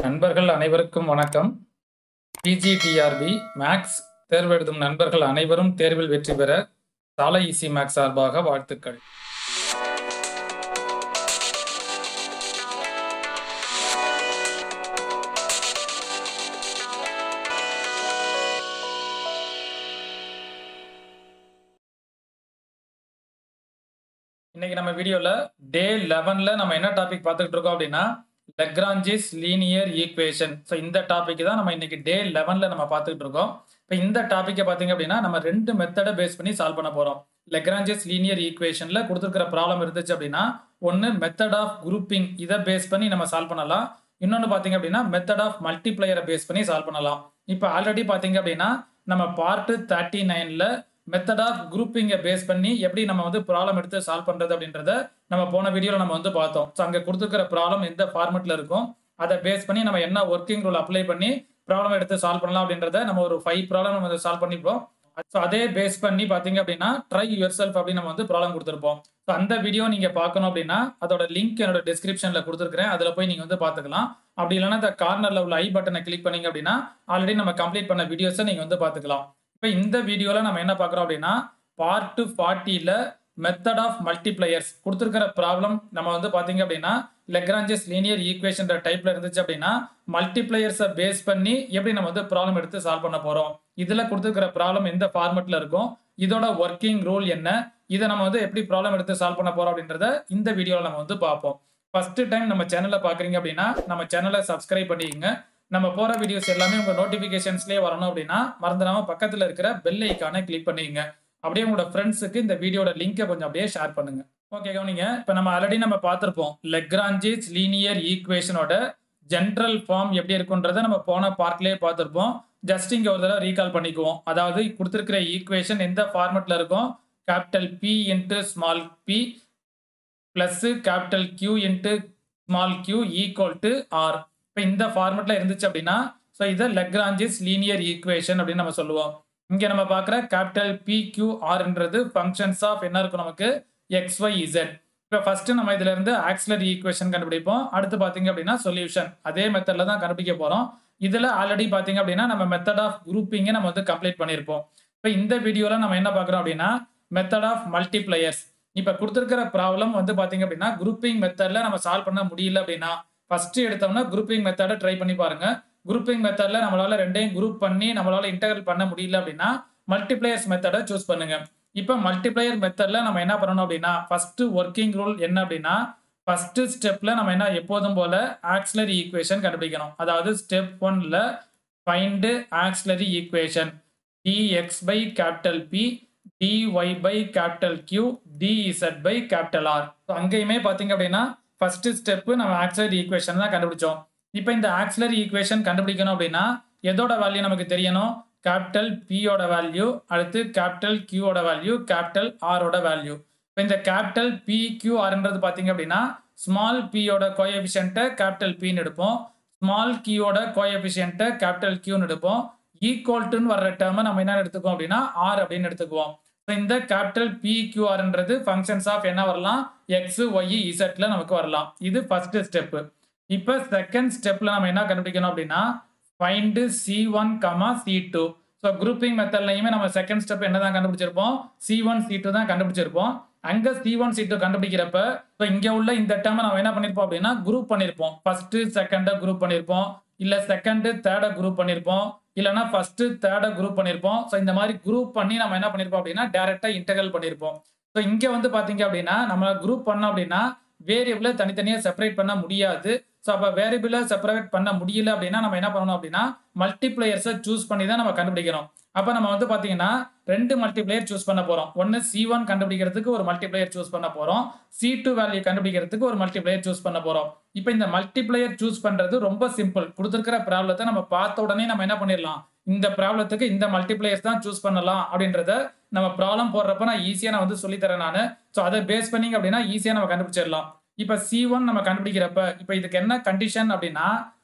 நண்பர்கள் அனைவருக்கும் வணக்கம் பிஜிடிஆர்பி மேக்ஸ் தேர்வு எழுதும் நண்பர்கள் அனைவரும் தேர்வில் வெற்றி பெற சாலை இசி மேக்ஸ் சார்பாக வாழ்த்துக்கள் இன்னைக்கு நம்ம வீடியோல டே லெவன்ல நம்ம என்ன டாபிக் பார்த்துக்கிட்டு இருக்கோம் அப்படின்னா லெக்ரான்ஜிஸ் லீனியர் ஈக்குவேஷன் ஸோ இந்த டாபிக் தான் நம்ம இன்னைக்கு டே லெவன்ல நம்ம பார்த்துக்கிட்டு இருக்கோம் இப்போ இந்த டாப்பிக்கை பார்த்தீங்க அப்படின்னா நம்ம ரெண்டு மெத்தடை பேஸ் பண்ணி சால்வ் பண்ண போறோம் லெக்ரான்ஜிஸ் லீனியர் ஈக்குவேஷன்ல கொடுத்துருக்கிற ப்ராப்ளம் இருந்துச்சு அப்படின்னா ஒன்று மெத்தட் ஆஃப் குரூப்பிங் இதை பேஸ் பண்ணி நம்ம சால்வ் பண்ணலாம் இன்னொன்று பார்த்தீங்க அப்படின்னா மெத்தட் ஆஃப் மல்டிப்ளையரை பேஸ் பண்ணி சால்வ் பண்ணலாம் இப்போ ஆல்ரெடி பார்த்தீங்க அப்படின்னா நம்ம பார்ட் தேர்ட்டி நைனில் மெத்தட் ஆஃப் குரூப்பிங்கை பேஸ் பண்ணி எப்படி நம்ம வந்து ப்ராப்ளம் எடுத்து சால்வ் பண்ணுறது அப்படின்றத நம்ம போன வீடியோவில் நம்ம வந்து பார்த்தோம் ஸோ அங்கே கொடுத்துருக்கிற ப்ராப்ளம் எந்த ஃபார்மெட்டில் இருக்கும் அதை பேஸ் பண்ணி நம்ம என்ன ஒர்க்கிங் ரூல் அப்ளை பண்ணி ப்ராப்ளம் எடுத்து சால்வ் பண்ணலாம் அப்படின்றத நம்ம ஒரு ஃபைவ் ப்ராப்ளம் நம்ம சால்வ் பண்ணிப்போம் ஸோ அதே பேஸ் பண்ணி பார்த்தீங்க அப்படின்னா ட்ரை யுவர் செல்ஃப் அப்படின்னு நம்ம வந்து ப்ராப்ளம் கொடுத்துருப்போம் ஸோ அந்த வீடியோ நீங்கள் பார்க்கணும் அப்படின்னா அதோட லிங்க் என்னோட டிஸ்கிரிப்ஷனில் கொடுத்துருக்கிறேன் அதில் போய் நீங்கள் வந்து பார்த்துக்கலாம் அப்படி இல்லைன்னா இந்த கார்னரில் உள்ள ஐ பட்டனை கிளிக் பண்ணீங்க அப்படின்னா ஆல்ரெடி நம்ம கம்ப்ளீட் பண்ண வீடியோஸை நீங்கள் வந்து பார்த்துக்கலாம் இப்போ இந்த வீடியோவில் நம்ம என்ன பார்க்குறோம் அப்படின்னா பார்ட் ஃபார்ட்டியில் மெத்தட் ஆஃப் மல்டிப்ளையர்ஸ் கொடுத்துருக்கிற ப்ராப்ளம் நம்ம வந்து பார்த்தீங்க அப்படின்னா லெக்ரான்ஜஸ் லீனியர் ஈக்குவேஷன் டைப்ல இருந்துச்சு அப்படின்னா மல்டிப்ளையர்ஸை பேஸ் பண்ணி எப்படி நம்ம வந்து ப்ராப்ளம் எடுத்து சால்வ் பண்ண போகிறோம் இதில் கொடுத்துருக்கிற ப்ராப்ளம் எந்த ஃபார்மெட்டில் இருக்கும் இதோட ஒர்க்கிங் ரூல் என்ன இதை நம்ம வந்து எப்படி ப்ராப்ளம் எடுத்து சால்வ் பண்ண போகிறோம் அப்படின்றத இந்த வீடியோவில் நம்ம வந்து பார்ப்போம் ஃபர்ஸ்ட் டைம் நம்ம சேனலில் பார்க்குறீங்க அப்படின்னா நம்ம சேனலை சப்ஸ்கிரைப் பண்ணிக்கங்க நம்ம போகிற வீடியோஸ் எல்லாமே உங்கள் நோட்டிஃபிகேஷன்ஸ்லேயே வரணும் அப்படின்னா மறந்துடாம பக்கத்தில் இருக்கிற பெல் ஐக்கானை கிளிக் பண்ணிக்கங்க அப்படியே உங்களோட ஃப்ரெண்ட்ஸுக்கு இந்த வீடியோட லிங்கை கொஞ்சம் அப்படியே ஷேர் பண்ணுங்க ஓகே கவனிங்க இப்போ நம்ம ஆல்ரெடி நம்ம பார்த்துருப்போம் லெக்ரான்ஜிஸ் லீனியர் ஈக்குவேஷனோட ஜென்ரல் ஃபார்ம் எப்படி இருக்குன்றத நம்ம போன பார்ட்லேயே பார்த்துருப்போம் ஜஸ்ட் இங்கே ஒரு தடவை ரீகால் பண்ணிக்குவோம் அதாவது கொடுத்துருக்கிற ஈக்குவேஷன் எந்த ஃபார்மெட்டில் இருக்கும் capital P into small P plus capital Q into small Q equal to R இப்போ இந்த ஃபார்மெட்டில் இருந்துச்சு அப்படின்னா ஸோ இதை லெக்ரான்ஜிஸ் லீனியர் ஈக்குவேஷன் அப்படின்னு நம்ம சொல்லுவோம் இங்கே நம்ம பார்க்குற கேபிட்டல் பி கியூ ஆர்ன்றது ஃபங்க்ஷன்ஸ் ஆஃப் என்ன இருக்கும் நமக்கு எக்ஸ் ஒய் இசட் இப்போ ஃபர்ஸ்ட் நம்ம இதுல இருந்து ஆக்சிலரி ஈக்குவேஷன் கண்டுபிடிப்போம் அடுத்து பார்த்தீங்க அப்படின்னா சொல்யூஷன் அதே மெத்தடில் தான் கண்டுபிடிக்க போகிறோம் இதில் ஆல்ரெடி பார்த்தீங்க அப்படின்னா நம்ம மெத்தட் ஆஃப் குரூப்பிங்கை நம்ம வந்து கம்ப்ளீட் பண்ணியிருப்போம் இப்போ இந்த வீடியோவில் நம்ம என்ன பார்க்குறோம் அப்படின்னா மெத்தட் ஆஃப் மல்டிப்ளையர்ஸ் இப்போ கொடுத்துருக்கிற ப்ராப்ளம் வந்து பார்த்தீங்க அப்படின்னா குரூப்பிங் மெத்தடில் நம்ம சால்வ் பண்ண முடியல அப்படின்னா ஃபர்ஸ்ட் எடுத்தோம்னா குரூப்பிங் மெத்தடை ட்ரை பண்ணி பாருங்க குரூப்பிங் மெத்தட்ல நம்மளால ரெண்டையும் குரூப் பண்ணி நம்மளால இன்டெகிரல் பண்ண முடியல அப்படின்னா மல்டிப்ளையர்ஸ் மெத்தடை சூஸ் பண்ணுங்க இப்போ மல்டிப்ளையர் மெத்தட்ல நம்ம என்ன பண்ணணும் அப்படின்னா ஃபர்ஸ்ட் ஒர்க்கிங் ரூல் என்ன அப்படின்னா ஃபர்ஸ்ட் ஸ்டெப்ல நம்ம என்ன எப்போதும் போல ஆக்சிலரி ஈக்குவேஷன் கண்டுபிடிக்கணும் அதாவது ஸ்டெப் ஒன்ல find auxiliary equation dx by capital P dy by capital Q dz by capital R அங்கேயுமே பார்த்தீங்க அப்படின்னா ஃபர்ஸ்ட் ஸ்டெப்பு நம்ம ஆக்சிலரி ஈக்குவேஷன் தான் கண்டுபிடிச்சோம் இப்போ இந்த ஆக்சிலரி ஈக்குவேஷன் கண்டுபிடிக்கணும் அப்படின்னா எதோட வேல்யூ நமக்கு தெரியணும் கேபிட்டல் பியோட வேல்யூ அடுத்து கேபிட்டல் கியூவோட வேல்யூ கேபிட்டல் ஆரோட வேல்யூ இப்போ இந்த கேபிட்டல் பி கியூ ஆர்ன்றது பார்த்தீங்க அப்படின்னா ஸ்மால் பியோட கோஎஃபிஷியன்ட்டை கேபிட்டல் பின்னு எடுப்போம் ஸ்மால் கியூவோட கோஎஃபிஷியன்ட்டை கேபிட்டல் கியூன்னு எடுப்போம் ஈக்குவல் டுன்னு வர்ற டேர்மை நம்ம என்ன எடுத்துக்குவோம் அப்படின்னா ஆர் அப்படின்னு எடுத்துக்குவோம் ஸோ இந்த கேபிட்டல் பி கியூஆர்ன்றது ஃபங்க்ஷன்ஸ் ஆஃப் என்ன வரலாம் எக்ஸ் ஒய் இசட்ல நமக்கு வரலாம் இது ஃபர்ஸ்ட் ஸ்டெப்பு இப்போ செகண்ட் ஸ்டெப்ல நம்ம என்ன கண்டுபிடிக்கணும் அப்படின்னா find C one comma C two so grouping மெத்தட்லையுமே நம்ம செகண்ட் ஸ்டெப் என்ன தான் கண்டுபிடிச்சிருப்போம் சி ஒன் சி டூ தான் கண்டுபிடிச்சிருப்போம் அங்கே சி ஒன் சி டூ கண்டுபிடிக்கிறப்ப ஸோ இங்கே உள்ள இந்த டேர்மை நம்ம என்ன பண்ணியிருப்போம் அப்படின்னா குரூப் பண்ணியிருப்போம் ஃபர்ஸ்ட் செகண்டை குரூப் பண்ணியிருப்போம் இல்லை செகண்டு தேர்டை குரூப் பண்ணியிருப்போம் இல்லைனா ஃபர்ஸ்ட் தேர்டை குரூப் பண்ணியிருப்போம் ஸோ இந்த மாதிரி குரூப் பண்ணி நம்ம என்ன பண்ணியிருப்போம் அப்படின்னா டேரெக்டாக இன்டெகல் பண்ணியிருப்போம் ஸோ இங்கே வந்து பார்த்தீங்க அப்படின்னா நம்ம குரூப் பண்ணோம் அப்படின்னா வேரியபிளை தனித்தனியாக செப்பரேட் பண்ண முடியாது ஸோ அப்போ வேரியபிளை செப்பரேட் பண்ண முடியல அப்படின்னா நம்ம என்ன பண்ணணும் அப்படின்னா மல்டிப்ளையர்ஸை சூஸ் பண்ணி தான் நம்ம கண்டுபிடிக்கணும் அப்போ நம்ம வந்து பார்த்தீங்கன்னா ரெண்டு மல்டிப்ளையர் சூஸ் பண்ண போகிறோம் ஒன்று சி ஒன் கண்டுபிடிக்கிறதுக்கு ஒரு மல்டிப்ளையர் சூஸ் பண்ண போகிறோம் சி டூ வேல்யூ கண்டுபிடிக்கிறதுக்கு ஒரு மல்டிப்ளையர் சூஸ் பண்ண போகிறோம் இப்போ இந்த மல்டிப்ளையர் சூஸ் பண்ணுறது ரொம்ப சிம்பிள் கொடுத்துருக்கிற ப்ராப்ளத்தை நம்ம பார்த்த உடனே நம்ம என்ன பண்ணிடலாம் இந்த ப்ராப்ளத்துக்கு இந்த மல்டிப்ளையர்ஸ் தான் சூஸ் பண்ணலாம் அப்படின்றத நம்ம ப்ராப்ளம் போடுறப்ப நான் ஈஸியாக நான் வந்து சொல்லித்தரேன் நான் ஸோ அதை பேஸ் பண்ணிங்க அப்படின்னா ஈஸியாக நம்ம கண்டுபிடிச்சிடலாம் இப்போ சி ஒன் நம்ம கண்டுபிடிக்கிறப்ப இப்போ இதுக்கு என்ன கண்டிஷன் அப்படின்னா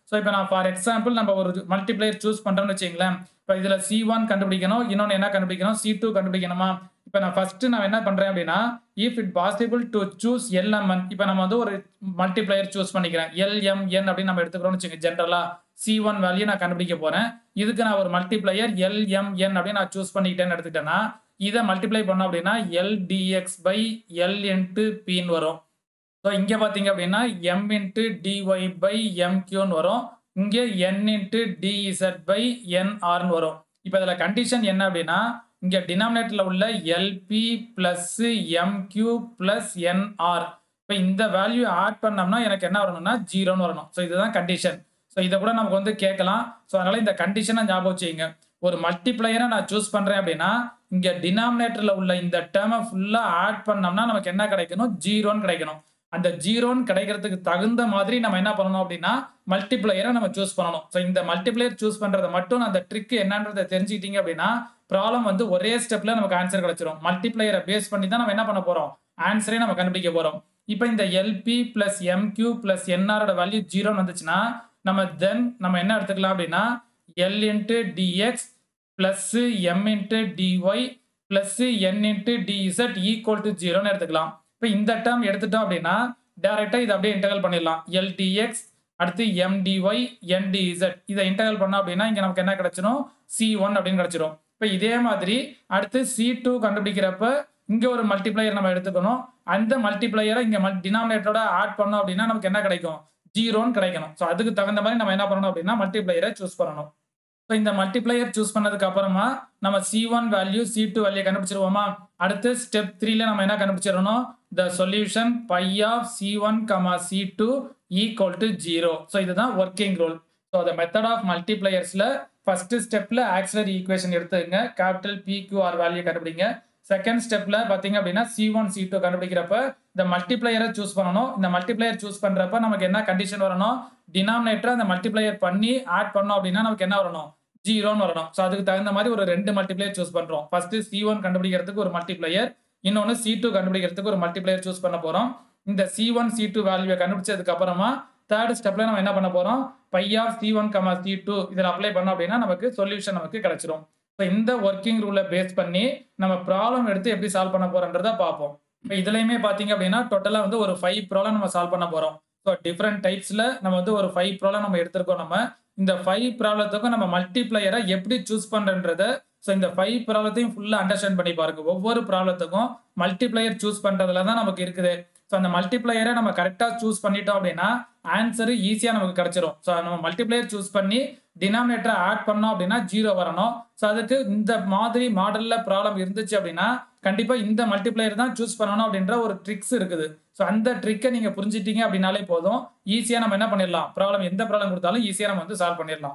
ஸோ இப்போ நான் ஃபார் எக்ஸாம்பிள் நம்ம ஒரு மல்டிப்ளையர் சூஸ் பண்ணுறோம்னு வச்சுங்களேன் இப்போ இதில் சி ஒன் கண்டுபிடிக்கணும் இன்னொன்று என்ன கண்டுபிடிக்கணும் சி டூ கண்டுபிடிக்கணுமா இப்போ நான் ஃபர்ஸ்ட் நான் என்ன பண்ணுறேன் அப்படின்னா if it possible to choose LMN இப்போ நம்ம வந்து ஒரு மல்டிப்ளையர் சூஸ் பண்ணிக்கிறேன் எல்எம்என் அப்படின்னு நம்ம எடுத்துக்கிறோம்னு வச்சுக்கோங்க ஜென்ரலா சி ஒன் வேல்யூ நான் கண்டுபிடிக்க போறேன் இதுக்கு நான் ஒரு மல்டிப்ளையர் எல்எம்என் அப்படின்னு நான் சூஸ் பண்ணிக்கிட்டேன்னு எடுத்துக்கிட்டேன்னா இதை மல்டிப்ளை பண்ணோம் அப்படின்னா L DX by L into பின்னு வரும் ஸோ இங்கே பார்த்தீங்க அப்படின்னா M into dy by M கியூன்னு வரும் இங்கே என் இன்ட்டு டிஇசட் பை என்ஆர்னு வரும் இப்போ இதில் கண்டிஷன் என்ன அப்படின்னா இங்கே டினாமினேட்டரில் உள்ள LP plus MQ plus NR இப்போ இந்த வேல்யூ ஆட் பண்ணோம்னா எனக்கு என்ன வரணும்னா ஜீரோன்னு வரணும் ஸோ இதுதான் கண்டிஷன் ஸோ இதை கூட நமக்கு வந்து கேட்கலாம் ஸோ அதனால இந்த கண்டிஷனை ஞாபகம் வச்சுங்க ஒரு மல்டிப்ளையரை நான் சூஸ் பண்ணுறேன் அப்படின்னா இங்கே டினாமினேட்டரில் உள்ள இந்த டேர்மை ஃபுல்லாக ஆட் பண்ணோம்னா நமக்கு என்ன கிடைக்கணும் ஜீரோன்னு கிடைக்கணும் அந்த ஜீரோன்னு கிடைக்கிறதுக்கு தகுந்த மாதிரி நம்ம என்ன பண்ணணும் அப்படின்னா மல்டிப்ளையரை நம்ம சூஸ் பண்ணணும் ஸோ இந்த மல்டிப்ளையர் சூஸ் பண்ணுறதை மட்டும் அந்த ட்ரிக் என்னன்றதை தெரிஞ்சுக்கிட்டீங்க அப்படின்னா ப்ராப்ளம் வந்து ஒரே ஸ்டெப்ல நமக்கு ஆன்சர் கிடைச்சிரும் மல்டிப்ளையரை பேஸ் பண்ணி தான் நம்ம என்ன பண்ண போறோம் ஆன்சரே நம்ம கண்டுபிடிக்க போறோம் இப்போ இந்த எல்பி பிளஸ் எம்கியூ பிளஸ் என்ஆரோட வேல்யூ ஜீரோன்னு வந்துச்சுன்னா நம்ம தென் நம்ம என்ன எடுத்துக்கலாம் அப்படின்னா L into DX plus M into DY plus N into DZ equal to ஜீரோன்னு எடுத்துக்கலாம் இப்போ இந்த டேர்ம் எடுத்துட்டோம் அப்படின்னா டேரெக்டாக இதை அப்படியே இன்டகல் பண்ணிடலாம் எல்டிஎக்ஸ் அடுத்து எம்டிஒய் என்டிஇசட் இதை இன்டகல் பண்ணோம் அப்படின்னா இங்கே நமக்கு என்ன கிடைச்சிரும் சி ஒன் அப்படின்னு கிடைச்சிரும் இப்போ இதே மாதிரி அடுத்து சி டூ கண்டுபிடிக்கிறப்ப இங்கே ஒரு மல்டிப்ளையர் நம்ம எடுத்துக்கணும் அந்த மல்டிப்ளையரை இங்கே மல் டினாமினேட்டரோட ஆட் பண்ணோம் அப்படின்னா நமக்கு என்ன கிடைக்கும் ஜீரோன்னு கிடைக்கணும் ஸோ அதுக்கு தகுந்த மாதிரி நம்ம என்ன பண்ணணும் அப்படின்னா மல்டிப்ளையரை சூஸ் பண்ணணும் ஸோ இந்த மல்டிப்ளையர் சூஸ் பண்ணதுக்கு அப்புறமா நம்ம C one value C two value கண்டுபிடிச்சிருவோமா அடுத்து ஸ்டெப் த்ரீல நம்ம என்ன கண்டுபிடிச்சிடணும் the solution phi of C one comma C two equal to zero so இதுதான் working rule so the method of மல்டிப்ளையர்ஸ்ல ஃபர்ஸ்ட் ஸ்டெப்ல ஆக்சிலரி ஈக்குவேஷன் எடுத்துக்கங்க கேபிட்டல் பிக்யூஆர் வேல்யூ கண்டுபிடிங்க செகண்ட் ஸ்டெப்ல பாத்தீங்க அப்படின்னா சி ஒன் சி டூ கண்டுபிடிக்கிறப்ப இந்த மல்டிப்ளையரை சூஸ் பண்ணணும் இந்த மல்டிப்ளையர் சூஸ் பண்றப்ப நமக்கு என்ன கண்டிஷன் வரணும் டினாமினேட்டர் அந்த மல்டிப்ளையர் பண்ணி ஆட் பண்ணோம் அப்படின்னா நமக்கு என்ன வரணும் ஜீரோன்னு வரணும் ஸோ அதுக்கு தகுந்த மாதிரி ஒரு ரெண்டு மல்டிப்ளையர் சூஸ் பண்றோம் ஃபர்ஸ்ட் சி ஒன் கண்டுபிடிக்கிறதுக்கு ஒரு மல்டிப்ளையர் இன்னொன்று சி டூ கண்டுபிடிக்கிறதுக்கு ஒரு மல்டிப்ளையர் சூஸ் பண்ண போறோம் இந்த சி ஒன் சி டூ வேல்யூவை கண்டுபிடிச்சதுக்கு அப்புறமா தேர்ட் ஸ்டெப்ல நம்ம என்ன பண்ண போறோம் phi of C one comma C two இதில் அப்ளை பண்ணோம் அப்படின்னா நமக்கு சொல்யூஷன் நமக்கு கிடைச்சிரும் ஸோ இந்த ஒர்க்கிங் ரூலை பேஸ் பண்ணி நம்ம ப்ராப்ளம் எடுத்து எப்படி சால்வ் பண்ண போறோன்றத பார்ப்போம் இப்போ இதுலையுமே பார்த்தீங்க அப்படின்னா டோட்டலாக வந்து ஒரு ஃபைவ் ப்ராப்ளம் நம்ம சால்வ் பண்ண போறோம் ஸோ டிஃப்ரெண்ட் டைப்ஸில் நம்ம வந்து ஒரு ஃபைவ் ப்ராப்ளம் நம்ம எடுத்திருக்கோம் நம்ம இந்த ஃபைவ் ப்ராப்ளத்துக்கும் நம்ம மல்டிப்ளையரை எப்படி சூஸ் பண்ணுறன்றத ஸோ இந்த ஃபைவ் ப்ராப்ளத்தையும் ஃபுல்லாக அண்டர்ஸ்டாண்ட் பண்ணி பாருங்க ஒவ்வொரு ப்ராப்ளத்துக்கும் மல்டிப்ளையர் சூஸ் பண்ணுறதுல தான் நமக்கு இருக்குது ஸோ அந்த மல்டிப்ளையரை நம்ம கரெக்டாக சூஸ் பண்ணிட்டோம் அப்படின்னா ஆன்சரு ஈஸியாக நமக்கு கிடைச்சிரும் ஸோ நம்ம மல்டிப்ளையர் சூஸ் பண்ணி டினாமினேட்டரை ஆட் பண்ணோம் அப்படின்னா ஜீரோ வரணும் ஸோ அதுக்கு இந்த மாதிரி மாடலில் ப்ராப்ளம் இருந்துச்சு அப்படின்னா கண்டிப்பாக இந்த மல்டிப்ளையர் தான் சூஸ் பண்ணணும் அப்படின்ற ஒரு ட்ரிக்ஸ் இருக்குது ஸோ அந்த ட்ரிக்கை நீங்கள் புரிஞ்சிட்டீங்க அப்படின்னாலே போதும் ஈஸியாக நம்ம என்ன பண்ணிடலாம் ப்ராப்ளம் எந்த ப்ராப்ளம் கொடுத்தாலும் ஈஸியாக நம்ம வந்து சால்வ் பண்ணிடலாம்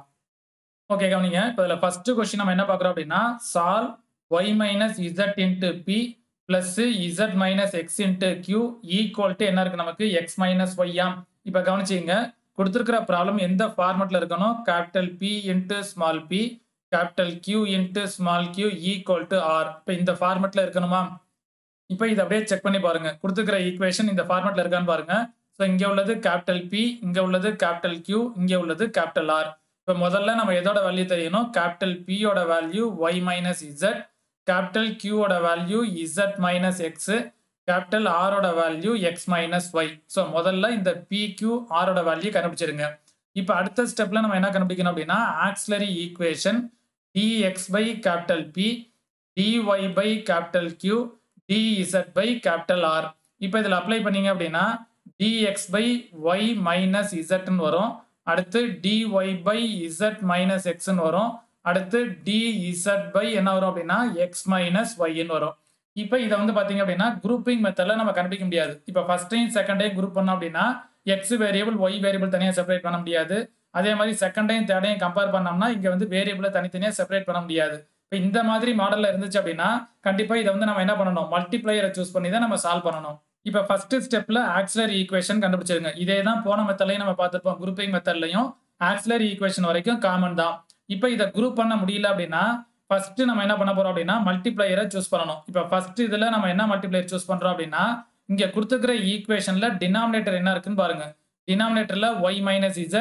ஓகே கவனிங்க இப்போ இதில் ஃபர்ஸ்ட் கொஸ்டின் நம்ம என்ன பார்க்குறோம் அப்படின்னா solve y minus z into p plus z minus x into q equal to என்ன இருக்கு நமக்கு எக்ஸ் மைனஸ் ஒய்யாம் இப்போ கவனிச்சிங்க கொடுத்துருக்கிற ப்ராப்ளம் எந்த ஃபார்மெட்டில் இருக்கணும் capital P into small p capital Q into small Q equal to R இப்போ இந்த ஃபார்மெட்டில் இருக்கணுமா இப்போ இதை அப்படியே செக் பண்ணி பாருங்க கொடுத்துருக்கிற ஈக்குவேஷன் இந்த ஃபார்மெட்டில் இருக்கான்னு பாருங்க ஸோ இங்கே உள்ளது கேபிட்டல் பி இங்கே உள்ளது கேபிட்டல் கியூ இங்கே உள்ளது கேபிட்டல் ஆர் இப்போ முதல்ல நம்ம எதோட வேல்யூ தெரியணும் கேபிட்டல் பியோட value y minus z capital கியூவோட value z minus x capital ஆரோட value x minus y so முதல்ல இந்த பி கியூ ஆரோட வேல்யூ கண்டுபிடிச்சிருங்க இப்போ அடுத்த ஸ்டெப்ல நம்ம என்ன கண்டுபிடிக்கணும் அப்படின்னா auxiliary equation dx by capital P dy by capital Q dz by capital R இப்போ இதில் அப்ளை பண்ணீங்க அப்படின்னா டிஎக்ஸ் பை ஒய் மைனஸ் இசட்னு வரும் அடுத்து டிஒய் பை இசட் மைனஸ் எக்ஸ்ன்னு வரும் அடுத்து டிஇசட் பை என்ன வரும் அப்படின்னா எக்ஸ் மைனஸ் ஒய்ன்னு வரும் இப்போ இதை வந்து பார்த்தீங்க அப்படின்னா குரூப்பிங் மெத்தடில் நம்ம கண்டுபிடிக்க முடியாது இப்போ first time second time group பண்ணோம் அப்படின்னா எக்ஸ் வேரியபிள் ஒய் வேரியபிள் தனியாக செப்பரேட் பண்ண முடியாது அதே மாதிரி second time third time compare பண்ணோம்னா இங்கே வந்து வேரியபிளை தனித்தனியாக செப்பரேட் பண்ண முடியாது இப்போ இந்த மாதிரி மாடலில் இருந்துச்சு அப்படின்னா கண்டிப்பாக இதை வந்து நம்ம என்ன பண்ணணும் மல்டிப்ளையரை சூஸ் பண்ணி தான் நம்ம சால்வ் பண்ணணும் இப்போ ஃபர்ஸ்ட் ஸ்டெப்ல ஆக்சிலரி ஈக்குவேஷன் கண்டுபிடிச்சிருங்க இதே தான் போன மெத்தட்லையும் நம்ம பார்த்துருப்போம் குரூப்பிங் மெத்தட்லையும் ஆக்சிலரி ஈக்குவேஷன் வரைக்கும் காமன் தான் இப்போ இதை குரூப் பண்ண முடியல அப்படின்னா ஃபர்ஸ்ட் நம்ம என்ன பண்ண போறோம் அப்படின்னா மல்டிப்ளையரை சூஸ் பண்ணணும் இப்போ ஃபர்ஸ்ட் இதுல நம்ம என்ன மல்டிப்ளையர் சூஸ் பண்றோம் அப்படின்னா இங்க கொடுத்துக்கிற ஈக்குவேஷன்ல டினாமினேட்டர் என்ன இருக்குன்னு பாருங்க டினாமினேட்டர்ல y minus z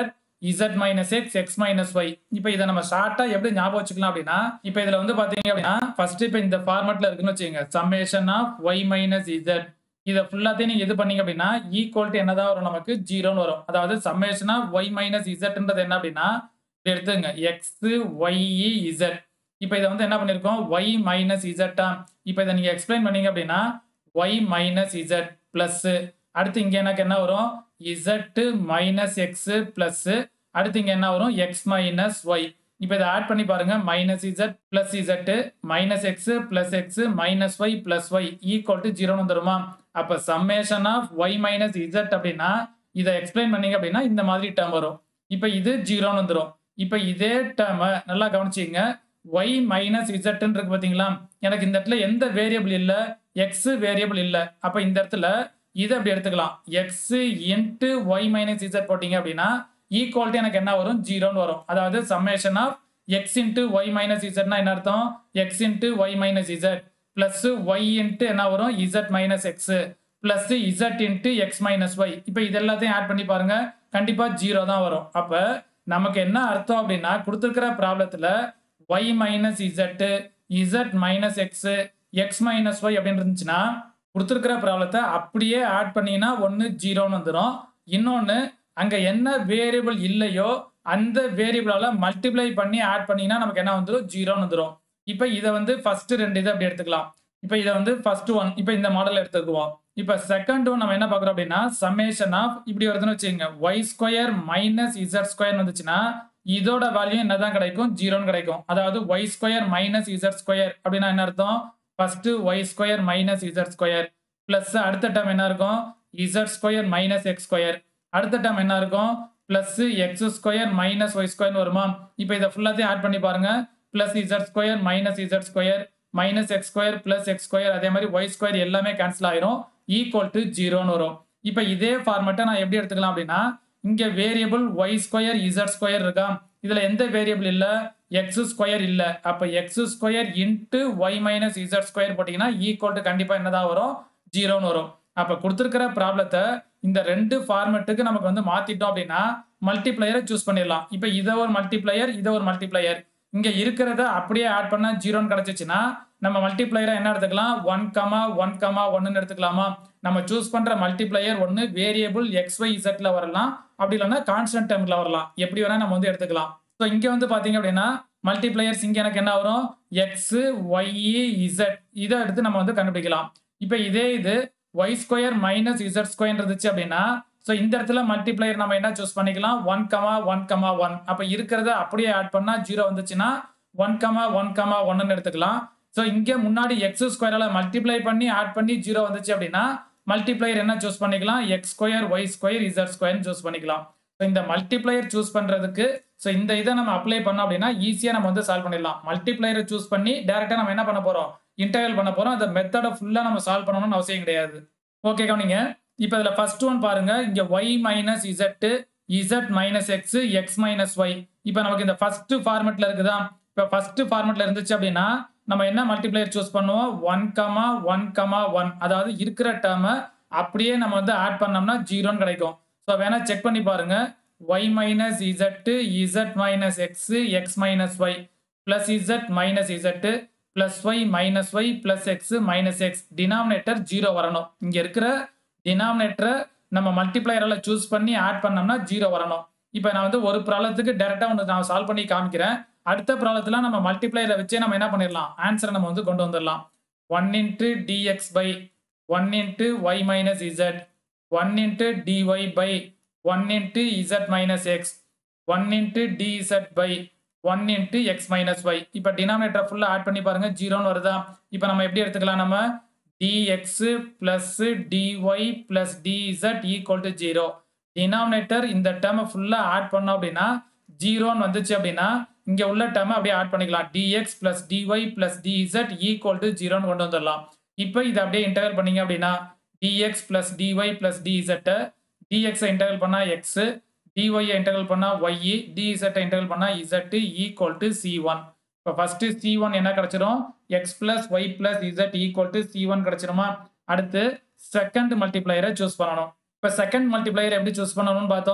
z minus x x minus y இப்போ இதை நம்ம ஷார்ட்டா எப்படி ஞாபகம் வச்சுக்கலாம் அப்படின்னா இப்போ இதுல வந்து பாத்தீங்க அப்படின்னா ஃபர்ஸ்ட் இப்போ இந்த ஃபார்மேட்ல இருக்குன்னு வச்சுக்கோங்க summation of y minus z இதை ஃபுல்லாத்தையும் நீங்க இது பண்ணீங்க அப்படின்னா ஈக்குவல் டு என்னதான் வரும் நமக்கு ஜீரோன்னு வரும் அதாவது சம்மேஷன் ஆஃப் ஒய் மைனஸ் இசட்ன்றது என்ன அப்படின்னா இது எடுத்துங்க எக்ஸ் ஒய் இசட் இப்போ இதை வந்து என்ன பண்ணிருக்கோம் ஒய் மைனஸ் இசட்டா இப்போ இதை நீங்க எக்ஸ்பிளைன் பண்ணீங்க அப்படின்னா ஒய் மைனஸ் இசட் பிளஸ் அடுத்து இங்க எனக்கு என்ன வரும் இசட் மைனஸ் எக்ஸ் பிளஸ் அடுத்து இங்க என்ன வரும் எக்ஸ் மைனஸ் ஒய் இப்போ இதை ஆட் பண்ணி பாருங்க minus z plus z minus x plus x minus y plus y equal to ஜீரோன்னு வந்துருமா அப்ப summation of y minus z அப்படின்னா இதை எக்ஸ்பிளைன் பண்ணீங்க அப்படின்னா இந்த மாதிரி டேர்ம் வரும் இப்போ இது ஜீரோன்னு வந்துடும் இப்போ இதே டேர்மை நல்லா கவனிச்சிங்க ஒய் மைனஸ் இசட்னு இருக்கு பார்த்தீங்களா எனக்கு இந்த இடத்துல எந்த வேரியபிள் இல்லை எக்ஸ் வேரியபிள் இல்லை அப்போ இந்த இடத்துல இதை அப்படி எடுத்துக்கலாம் x into y minus z போட்டீங்க அப்படின்னா ஈக்குவாலிட்டி எனக்கு என்ன வரும் ஜீரோன்னு வரும் அதாவது summation of x into y minus இசட்னா என்ன அர்த்தம் x into y minus z plus y into என்ன வரும் z minus x plus z into x minus y இப்போ இது எல்லாத்தையும் ஆட் பண்ணி பாருங்க கண்டிப்பா ஜீரோ தான் வரும் அப்ப நமக்கு என்ன அர்த்தம் அப்படின்னா கொடுத்துருக்கிற ப்ராப்ளத்துல y minus z z minus x x minus y அப்படின்னு இருந்துச்சுன்னா கொடுத்துருக்கிற ப்ராப்ளத்தை அப்படியே ஆட் பண்ணீங்கன்னா ஒன்று ஜீரோன்னு வந்துடும் இன்னொன்று அங்கே என்ன வேரியபிள் இல்லையோ அந்த வேரியபிளால மல்டிப்ளை பண்ணி ஆட் பண்ணீங்கன்னா நமக்கு என்ன வந்துடும் ஜீரோன்னு வந்துடும் இப்போ இதை வந்து ஃபர்ஸ்ட் ரெண்டு இதை அப்படி எடுத்துக்கலாம் இப்போ இதை வந்து ஃபர்ஸ்ட் ஒன் இப்போ இந்த மாடல் எடுத்துக்குவோம் இப்போ செகண்ட் ஒன் நம்ம என்ன பார்க்குறோம் அப்படின்னா சமேஷன் ஆஃப் இப்படி வருதுன்னு வச்சுக்கோங்க y square minus Z square வந்துச்சுன்னா இதோட வேல்யூ என்னதான் கிடைக்கும் ஜீரோன்னு கிடைக்கும் அதாவது y square minus Z square அப்படின்னா என்ன அர்த்தம் first y square minus Z square plus அடுத்த டேர்ம் என்ன இருக்கும் z square minus X square அடுத்த டேர்ம் என்ன இருக்கும் plus X square minus Y square வருமா இப்போ இதை ஃபுல்லாத்தையும் ஆட் பண்ணி பாருங்க plus z square minus Z square minus X square plus X square அதே மாதிரி ஒய் ஸ்கொயர் எல்லாமே கேன்சல் ஆயிரும் ஈக்குவல் டு ஜீரோன்னு வரும் இப்போ இதே ஃபார்மேட்டை நான் எப்படி எடுத்துக்கலாம் அப்படின்னா இங்க variable y square z square இருக்கா இதுல எந்த வேரியபிள் இல்ல எக்ஸ் ஸ்கொயர் இல்ல அப்ப x square into y minus Z square போட்டீங்கன்னா ஈக்குவல் டு கண்டிப்பா என்னதான் வரும் ஜீரோன்னு வரும் அப்ப கொடுத்துருக்கிற ப்ராப்ளத்தை இந்த ரெண்டு ஃபார்மேட்டுக்கு நமக்கு வந்து மாத்திட்டோம் அப்படின்னா மல்டிப்ளையரை சூஸ் பண்ணிடலாம் இப்போ இதை ஒரு மல்டிப்ளையர் இதை ஒரு மல்டிப்ளையர் இங்க இருக்கிறத அப்படியே ஆட் பண்ணா ஜீரோன்னு கிடைச்சிச்சுன்னா நம்ம மல்டிப்ளையரை என்ன எடுத்துக்கலாம் ஒன் கமா ஒன் கமா ஒன்னு எடுத்துக்கலாமா நம்ம சூஸ் பண்ற மல்டிப்ளையர் ஒன்னு வேரியபிள் எக்ஸ் ஒய் இசட்ல வரலாம் அப்படி இல்லைன்னா கான்ஸ்டன்ட் டேர்ம்ல வரலாம் எப்படி வேணா நம்ம வந்து எடுத்துக்கலாம் ஸோ இங்க வந்து பாத்தீங்க அப்படின்னா மல்டிப்ளையர்ஸ் இங்க எனக்கு என்ன வரும் எக்ஸ் ஒய் இசட் இதை எடுத்து நம்ம வந்து கண்டுபிடிக்கலாம் இப்போ இதே இது y square minus Z square இருந்துச்சு அப்படின்னா ஸோ இந்த இடத்துல மல்டிப்ளையர் நம்ம என்ன சூஸ் பண்ணிக்கலாம் one comma one comma one அப்போ இருக்கிறத அப்படியே ஆட் பண்ணா ஜீரோ வந்துச்சுன்னா ஒன் கமா ஒன் கமா ஒன்னு எடுத்துக்கலாம் ஸோ இங்கே முன்னாடி எக்ஸ் ஸ்கொயரால மல்டிப்ளை பண்ணி ஆட் பண்ணி ஜீரோ வந்துச்சு அப்படின்னா மல்டிப்ளையர் என்ன சூஸ் பண்ணிக்கலாம் x square Y square z square choose பண்ணிக்கலாம் ஸோ இந்த மல்டிப்ளையர் சூஸ் பண்றதுக்கு ஸோ இந்த இதை நம்ம அப்ளை பண்ணோம் அப்படின்னா ஈஸியாக நம்ம வந்து சால்வ் பண்ணிடலாம் மல்டிப்ளையரை சூஸ் பண்ணி டேரெக்டாக நம்ம என்ன பண்ண போறோம் இன்டர்வல் பண்ண போறோம் அந்த மெத்தடை ஃபுல்லாக நம்ம சால்வ் பண்ணணும்னு அவசியம் கிடையாது ஓகே கவனிங்க இப்போ இதில் ஃபர்ஸ்ட் ஒன் பாருங்க இங்க y minus z z minus x x minus y இப்போ நமக்கு இந்த ஃபர்ஸ்ட் ஃபார்மெட்ல இருக்குதா இப்போ ஃபர்ஸ்ட் ஃபார்மெட்ல இருந்துச்சு அப்படின்னா நம்ம என்ன மல்டிப்ளையர் சூஸ் பண்ணுவோம் one comma one comma one அதாவது இருக்கிற டேர்மை அப்படியே நம்ம வந்து ஆட் பண்ணோம்னா ஜீரோன்னு கிடைக்கும் ஸோ வேணா செக் பண்ணி பாருங்க y minus z z minus x x minus y plus z minus z plus y minus y plus x minus x denominator zero வரணும் இங்க இருக்கிற டினாமினேட்டரை நம்ம மல்டிப்ளையரால சூஸ் பண்ணி ஆட் பண்ணோம்னா ஜீரோ வரணும் இப்போ நான் வந்து ஒரு ப்ராப்ளத்துக்கு டேரெக்டாக ஒன்று நான் சால்வ் பண்ணி காமிக்கிறேன் அடுத்த ப்ராப்ளத்துல நம்ம மல்டிப்ளையரை வச்சே நம்ம என்ன பண்ணிடலாம் ஆன்சரை நம்ம வந்து கொண்டு வந்துடலாம் one into dx by one into y minus z one into dy by one into z minus x one into dz by one into x minus y இப்போ டினாமினேட்டர் ஃபுல்லாக ஆட் பண்ணி பாருங்க ஜீரோன்னு வருதா இப்போ நம்ம எப்படி எடுத்துக்கலாம் நம்ம dx plus dy plus dz equal to zero denominator இந்த டேர்மை ஃபுல்லாக ஆட் பண்ணோம் அப்படின்னா ஜீரோன்னு வந்துச்சு அப்படின்னா இங்கே உள்ள டேர்மை அப்படியே ஆட் பண்ணிக்கலாம் dx plus dy plus dz equal to ஜீரோன்னு கொண்டு வந்துடலாம் இப்போ இதை அப்படியே இன்டர்வல் பண்ணீங்க அப்படின்னா டிஎக்ஸ் பிளஸ் டிஒய் பிளஸ் டிஇசட்டை டிஎக்ஸை இன்டர்வல் பண்ணால் எக்ஸ் டிஒய் இன்டர்வல் பண்ணால் ஒய் டிஇசட்டை இன்டர்வல் பண்ணால் z equal to C one இப்போ ஃபர்ஸ்ட் சி ஒன் என்ன கிடைச்சிரும் x plus y plus z equal to C one கிடைச்சிருமா அடுத்து செகண்ட் மல்டிப்ளையரை சூஸ் பண்ணணும் இப்போ செகண்ட் மல்டிப்ளையர் எப்படி சூஸ் பண்ணணும்னு பார்த்தோம்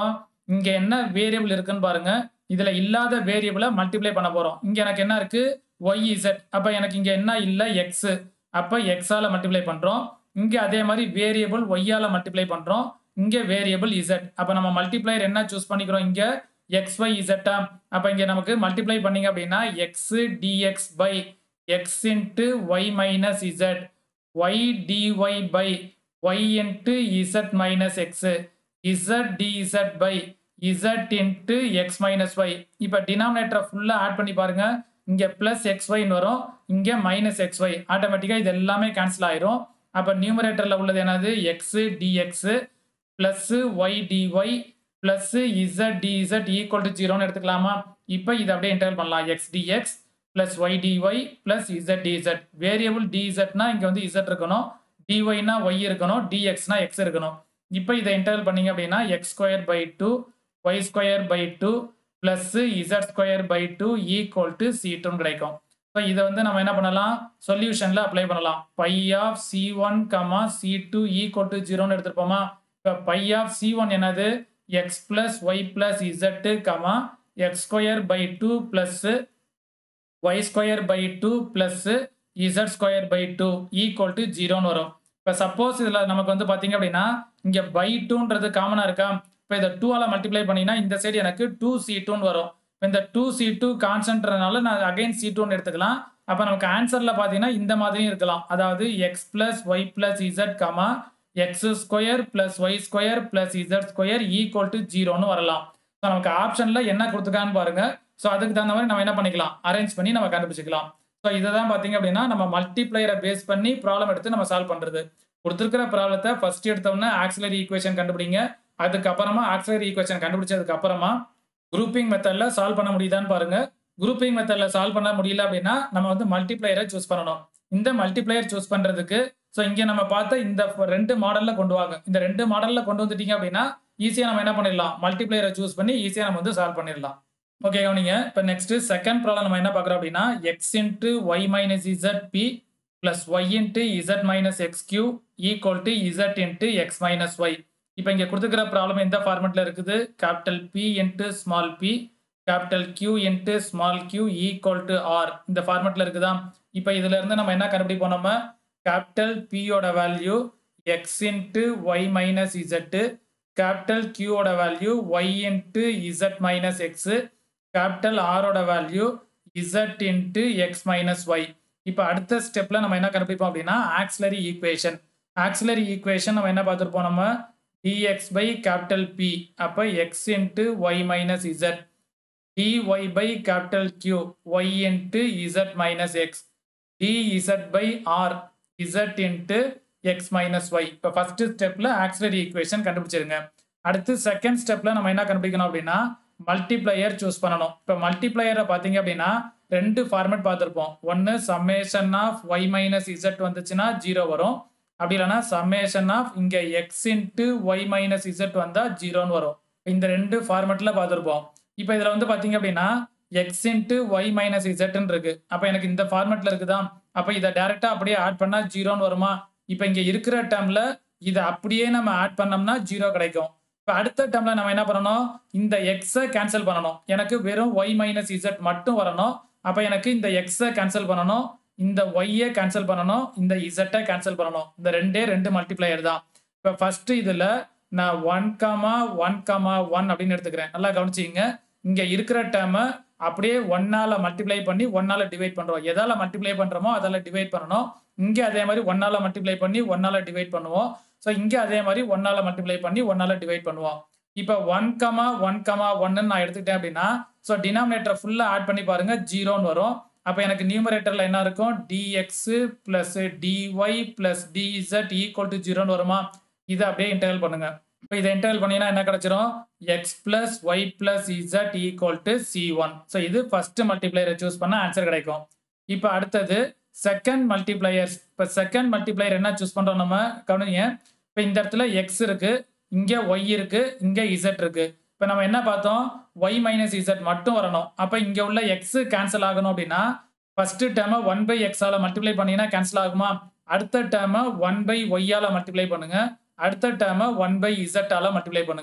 இங்க என்ன வேரியபிள் இருக்குன்னு பாருங்க இதுல இல்லாத வேரியபிளை மல்டிப்ளை பண்ண போறோம் இங்க எனக்கு என்ன இருக்கு ஒய் இசட் அப்ப எனக்கு இங்க என்ன இல்ல எக்ஸ் அப்ப எக்ஸால மல்டிப்ளை பண்றோம் இங்க அதே மாதிரி வேரியபிள் ஒய்யால மல்டிப்ளை பண்றோம் இங்க வேரியபிள் இசட் அப்ப நம்ம மல்டிப்ளையர் என்ன சூஸ் பண்ணிக்கிறோம் இங்க எக்ஸ் ஒய் இசட்டா அப்ப இங்க நமக்கு மல்டிப்ளை பண்ணீங்க அப்படின்னா x dx by x into y minus z y dy by y into z minus x z dz by z into x minus y இப்போ டினாமினேட்டரை ஃபுல்லாக ஆட் பண்ணி பாருங்க இங்கே ப்ளஸ் எக்ஸ் ஒய்னு வரும் இங்கே மைனஸ் எக்ஸ் ஒய் ஆட்டோமேட்டிக்காக இது எல்லாமே கேன்சல் ஆயிரும் அப்போ நியூமரேட்டரில் உள்ளது என்னது x dx plus Y dy plus z டிஇசட் equal to ஜீரோன்னு எடுத்துக்கலாமா இப்போ இதை அப்படியே இன்டர்வல் பண்ணலாம் x dx plus y dy plus z dz variable டிஇசட்னா இங்கே வந்து இசட் இருக்கணும் டிஒய்னா ஒய் இருக்கணும் டிஎக்ஸ்னா எக்ஸ் இருக்கணும் இப்போ இதை இன்டர்வல் பண்ணீங்க அப்படின்னா X square by two y square by two plus z square by two equal to c டூன்னு கிடைக்கும் ஸோ இதை வந்து நம்ம என்ன பண்ணலாம் சொல்யூஷனில் அப்ளை பண்ணலாம் phi of C one comma C two equal to ஜீரோன்னு எடுத்துருப்போமா இப்போ பை ஆஃப் சி ஒன் என்னது x plus y plus z comma x square by two plus Y square by two plus z square by two equal to ஜீரோன்னு வரும் இப்போ suppose இதில் நமக்கு வந்து பார்த்தீங்க அப்படின்னா இங்கே பை டூன்றது காமனாக இருக்கா இப்போ இதை டூவால் மல்டிப்ளை பண்ணினா இந்த சைடு எனக்கு டூ சி டூன்னு வரும் இப்போ இந்த டூ சி டூ கான்சன்ட்றதுனால நான் அகைன் சி டூன்னு எடுத்துக்கலாம் அப்போ நமக்கு ஆன்சரில் பார்த்தீங்கன்னா இந்த மாதிரியும் இருக்கலாம் அதாவது x plus y plus z comma x square plus Y square plus z square equal to ஜீரோன்னு வரலாம் ஸோ நமக்கு ஆப்ஷனில் என்ன கொடுத்துருக்கான்னு பாருங்க ஸோ அதுக்கு தகுந்த மாதிரி நம்ம என்ன பண்ணிக்கலாம் அரேஞ்ச் பண்ணி நம்ம கண்டுபிடிச்சிக்கலாம் ஸோ இதை தான் பார்த்தீங்க அப்படின்னா நம்ம மல்டிப்ளையரை பேஸ் பண்ணி ப்ராப்ளம் எடுத்து நம்ம சால்வ் பண்ணுறது கொடுத்துருக்கிற ப்ராப்ளத்தை ஃபர்ஸ்ட் எடுத்தோம்னா ஆக்சிலரி ஈக்குவேஷன் கண்டுபிடிங்க அதுக்கப்புறமா ஆக்சிலரி ஈக்குவேஷன் கண்டுபிடிச்சதுக்கு அப்புறமா குரூப்பிங் மெத்தடில் சால்வ் பண்ண முடியுதான்னு பாருங்க குரூப்பிங் மெத்தடில் சால்வ் பண்ண முடியல அப்படின்னா நம்ம வந்து மல்டிப்ளையரை சூஸ் பண்ணணும் இந்த மல்டிப்ளையர் சூஸ் பண்ணுறதுக்கு ஸோ இங்கே நம்ம பார்த்த இந்த ரெண்டு மாடலில் கொண்டு வாங்க இந்த ரெண்டு மாடலில் கொண்டு வந்துட்டீங்க அப்படின்னா ஈஸியாக நம்ம என்ன பண்ணிடலாம் மல்டிப்ளையரை சூஸ் பண்ணி ஈஸியாக நம்ம வந்து சால்வ் பண்ணிடலாம் ஓகே கவனிங்க இப்போ நெக்ஸ்ட் செகண்ட் ப்ராப்ளம் நம்ம என்ன பார்க்குறோம் அப்படின்னா x into y minus z p plus y into z minus x q equal to z into x minus y இப்போ இங்கே கொடுத்துக்கிற ப்ராப்ளம் எந்த ஃபார்மெட்டில் இருக்குது capital P into small p capital Q into small Q equal to R இந்த ஃபார்மெட்டில் இருக்குதா இப்போ இதுல இருந்து நம்ம என்ன கண்டுபிடிப்போம் நம்ம கேபிட்டல் பியோட value x into y minus z capital கியூவோட value y into z minus x capital ஆரோட value z into x minus y இப்போ அடுத்த ஸ்டெப்பில் நம்ம என்ன கண்டுபிடிப்போம் அப்படின்னா ஆக்சிலரி ஈக்குவேஷன் ஆக்சிலரி ஈக்குவேஷன் நம்ம என்ன பார்த்துருப்போம் நம்ம டிஎக்ஸ் பை கேபிட்டல் பி அப்போ x into y minus z dy by capital Q y into z minus x dz by r z into x minus y இப்போ ஃபர்ஸ்ட் ஸ்டெப்ல auxiliary equation கண்டுபிடிச்சிருங்க அடுத்து second ஸ்டெப்ல நம்ம என்ன கண்டுபிடிக்கணும் அப்படின்னா மல்டிப்ளையர் சூஸ் பண்ணணும் இப்போ மல்டிப்ளையரை பார்த்தீங்க அப்படின்னா ரெண்டு ஃபார்மேட் பார்த்துருப்போம் ஒன்று summation of y minus z வந்துச்சுன்னா ஜீரோ வரும் அப்படி இல்லைன்னா சம்மேஷன் ஆஃப் இங்கே x into y minus z வந்தால் ஜீரோன்னு வரும் இந்த ரெண்டு ஃபார்மேட்டில் பார்த்துருப்போம் இப்போ இதில் வந்து பார்த்தீங்க அப்படின்னா எக்ஸ் இன்ட்டு ஒய் மைனஸ் இசட்னு இருக்கு அப்போ எனக்கு இந்த ஃபார்மேட்டில் இருக்குதா அப்போ இதை டேரெக்டாக அப்படியே ஆட் பண்ணால் ஜீரோன்னு வருமா இப்போ இங்கே இருக்கிற டேர்மில் இதை அப்படியே நம்ம ஆட் பண்ணோம்னா ஜீரோ கிடைக்கும் இப்போ அடுத்த டேர்மில் நம்ம என்ன பண்ணணும் இந்த எக்ஸை கேன்சல் பண்ணணும் எனக்கு வெறும் ஒய் மைனஸ் இசட் மட்டும் வரணும் அப்போ எனக்கு இந்த எக்ஸை கேன்சல் பண்ணணும் இந்த ஒய்யை கேன்சல் பண்ணணும் இந்த இசட்டை கேன்சல் பண்ணணும் இந்த ரெண்டே ரெண்டு மல்டிப்ளையர் தான் இப்போ ஃபர்ஸ்ட் இதில் நான் one comma one comma one அப்படின்னு எடுத்துக்கிறேன் நல்லா கவனிச்சிங்க இங்கே இருக்கிற டேர்மை அப்படியே ஒன்னால மல்டிப்ளை பண்ணி ஒன்னால டிவைட் பண்ணுறோம் எதால மல்டிப்ளை பண்ணுறோமோ அதால டிவைட் பண்ணணும் இங்கே அதே மாதிரி ஒன்னால மல்டிப்ளை பண்ணி ஒன்னால டிவைட் பண்ணுவோம் ஸோ இங்கே அதே மாதிரி ஒன்னால மல்டிப்ளை பண்ணி ஒன்னால டிவைட் பண்ணுவோம் இப்போ ஒன் கமா ஒன் கமா ஒன்னு நான் எடுத்துக்கிட்டேன் அப்படின்னா ஸோ டினாமினேட்டர் ஃபுல்லாக ஆட் பண்ணி பாருங்க ஜீரோன்னு வரும் அப்போ எனக்கு நியூமரேட்டரில் என்ன இருக்கும் dx plus dy plus dz equal to ஜீரோன்னு வருமா இதை அப்படியே இன்டர்வல் பண்ணுங்க இப்போ இதை இன்டர்வல் பண்ணீங்கன்னா என்ன கிடைச்சிரும் x plus y plus z equal to C one so இது ஃபர்ஸ்ட் மல்டிப்ளையரை சூஸ் பண்ண ஆன்சர் கிடைக்கும் இப்போ அடுத்தது செகண்ட் மல்டிப்ளையர்ஸ் இப்போ செகண்ட் மல்டிப்ளையர் என்ன சூஸ் பண்ணுறோம் நம்ம கவனிங்க இப்போ இந்த இடத்துல எக்ஸ் இருக்கு இங்கே ஒய் இருக்கு இங்கே இசட் இருக்கு இப்போ நம்ம என்ன பார்த்தோம் ஒய் மைனஸ் இசட் மட்டும் வரணும் அப்போ இங்கே உள்ள எக்ஸ் கேன்சல் ஆகணும் அப்படின்னா ஃபர்ஸ்ட் டேர்மை ஒன் பை எக்ஸால மல்டிப்ளை பண்ணீங்கன்னா கேன்சல் ஆகுமா அடுத்த டேர்மை ஒன் பை ஒய்யால மல்டிப்ளை பண்ணுங்க அடுத்த டேர்மை ஒன் பை இசட்டால மல்டிப்ளை பண்ணுங்க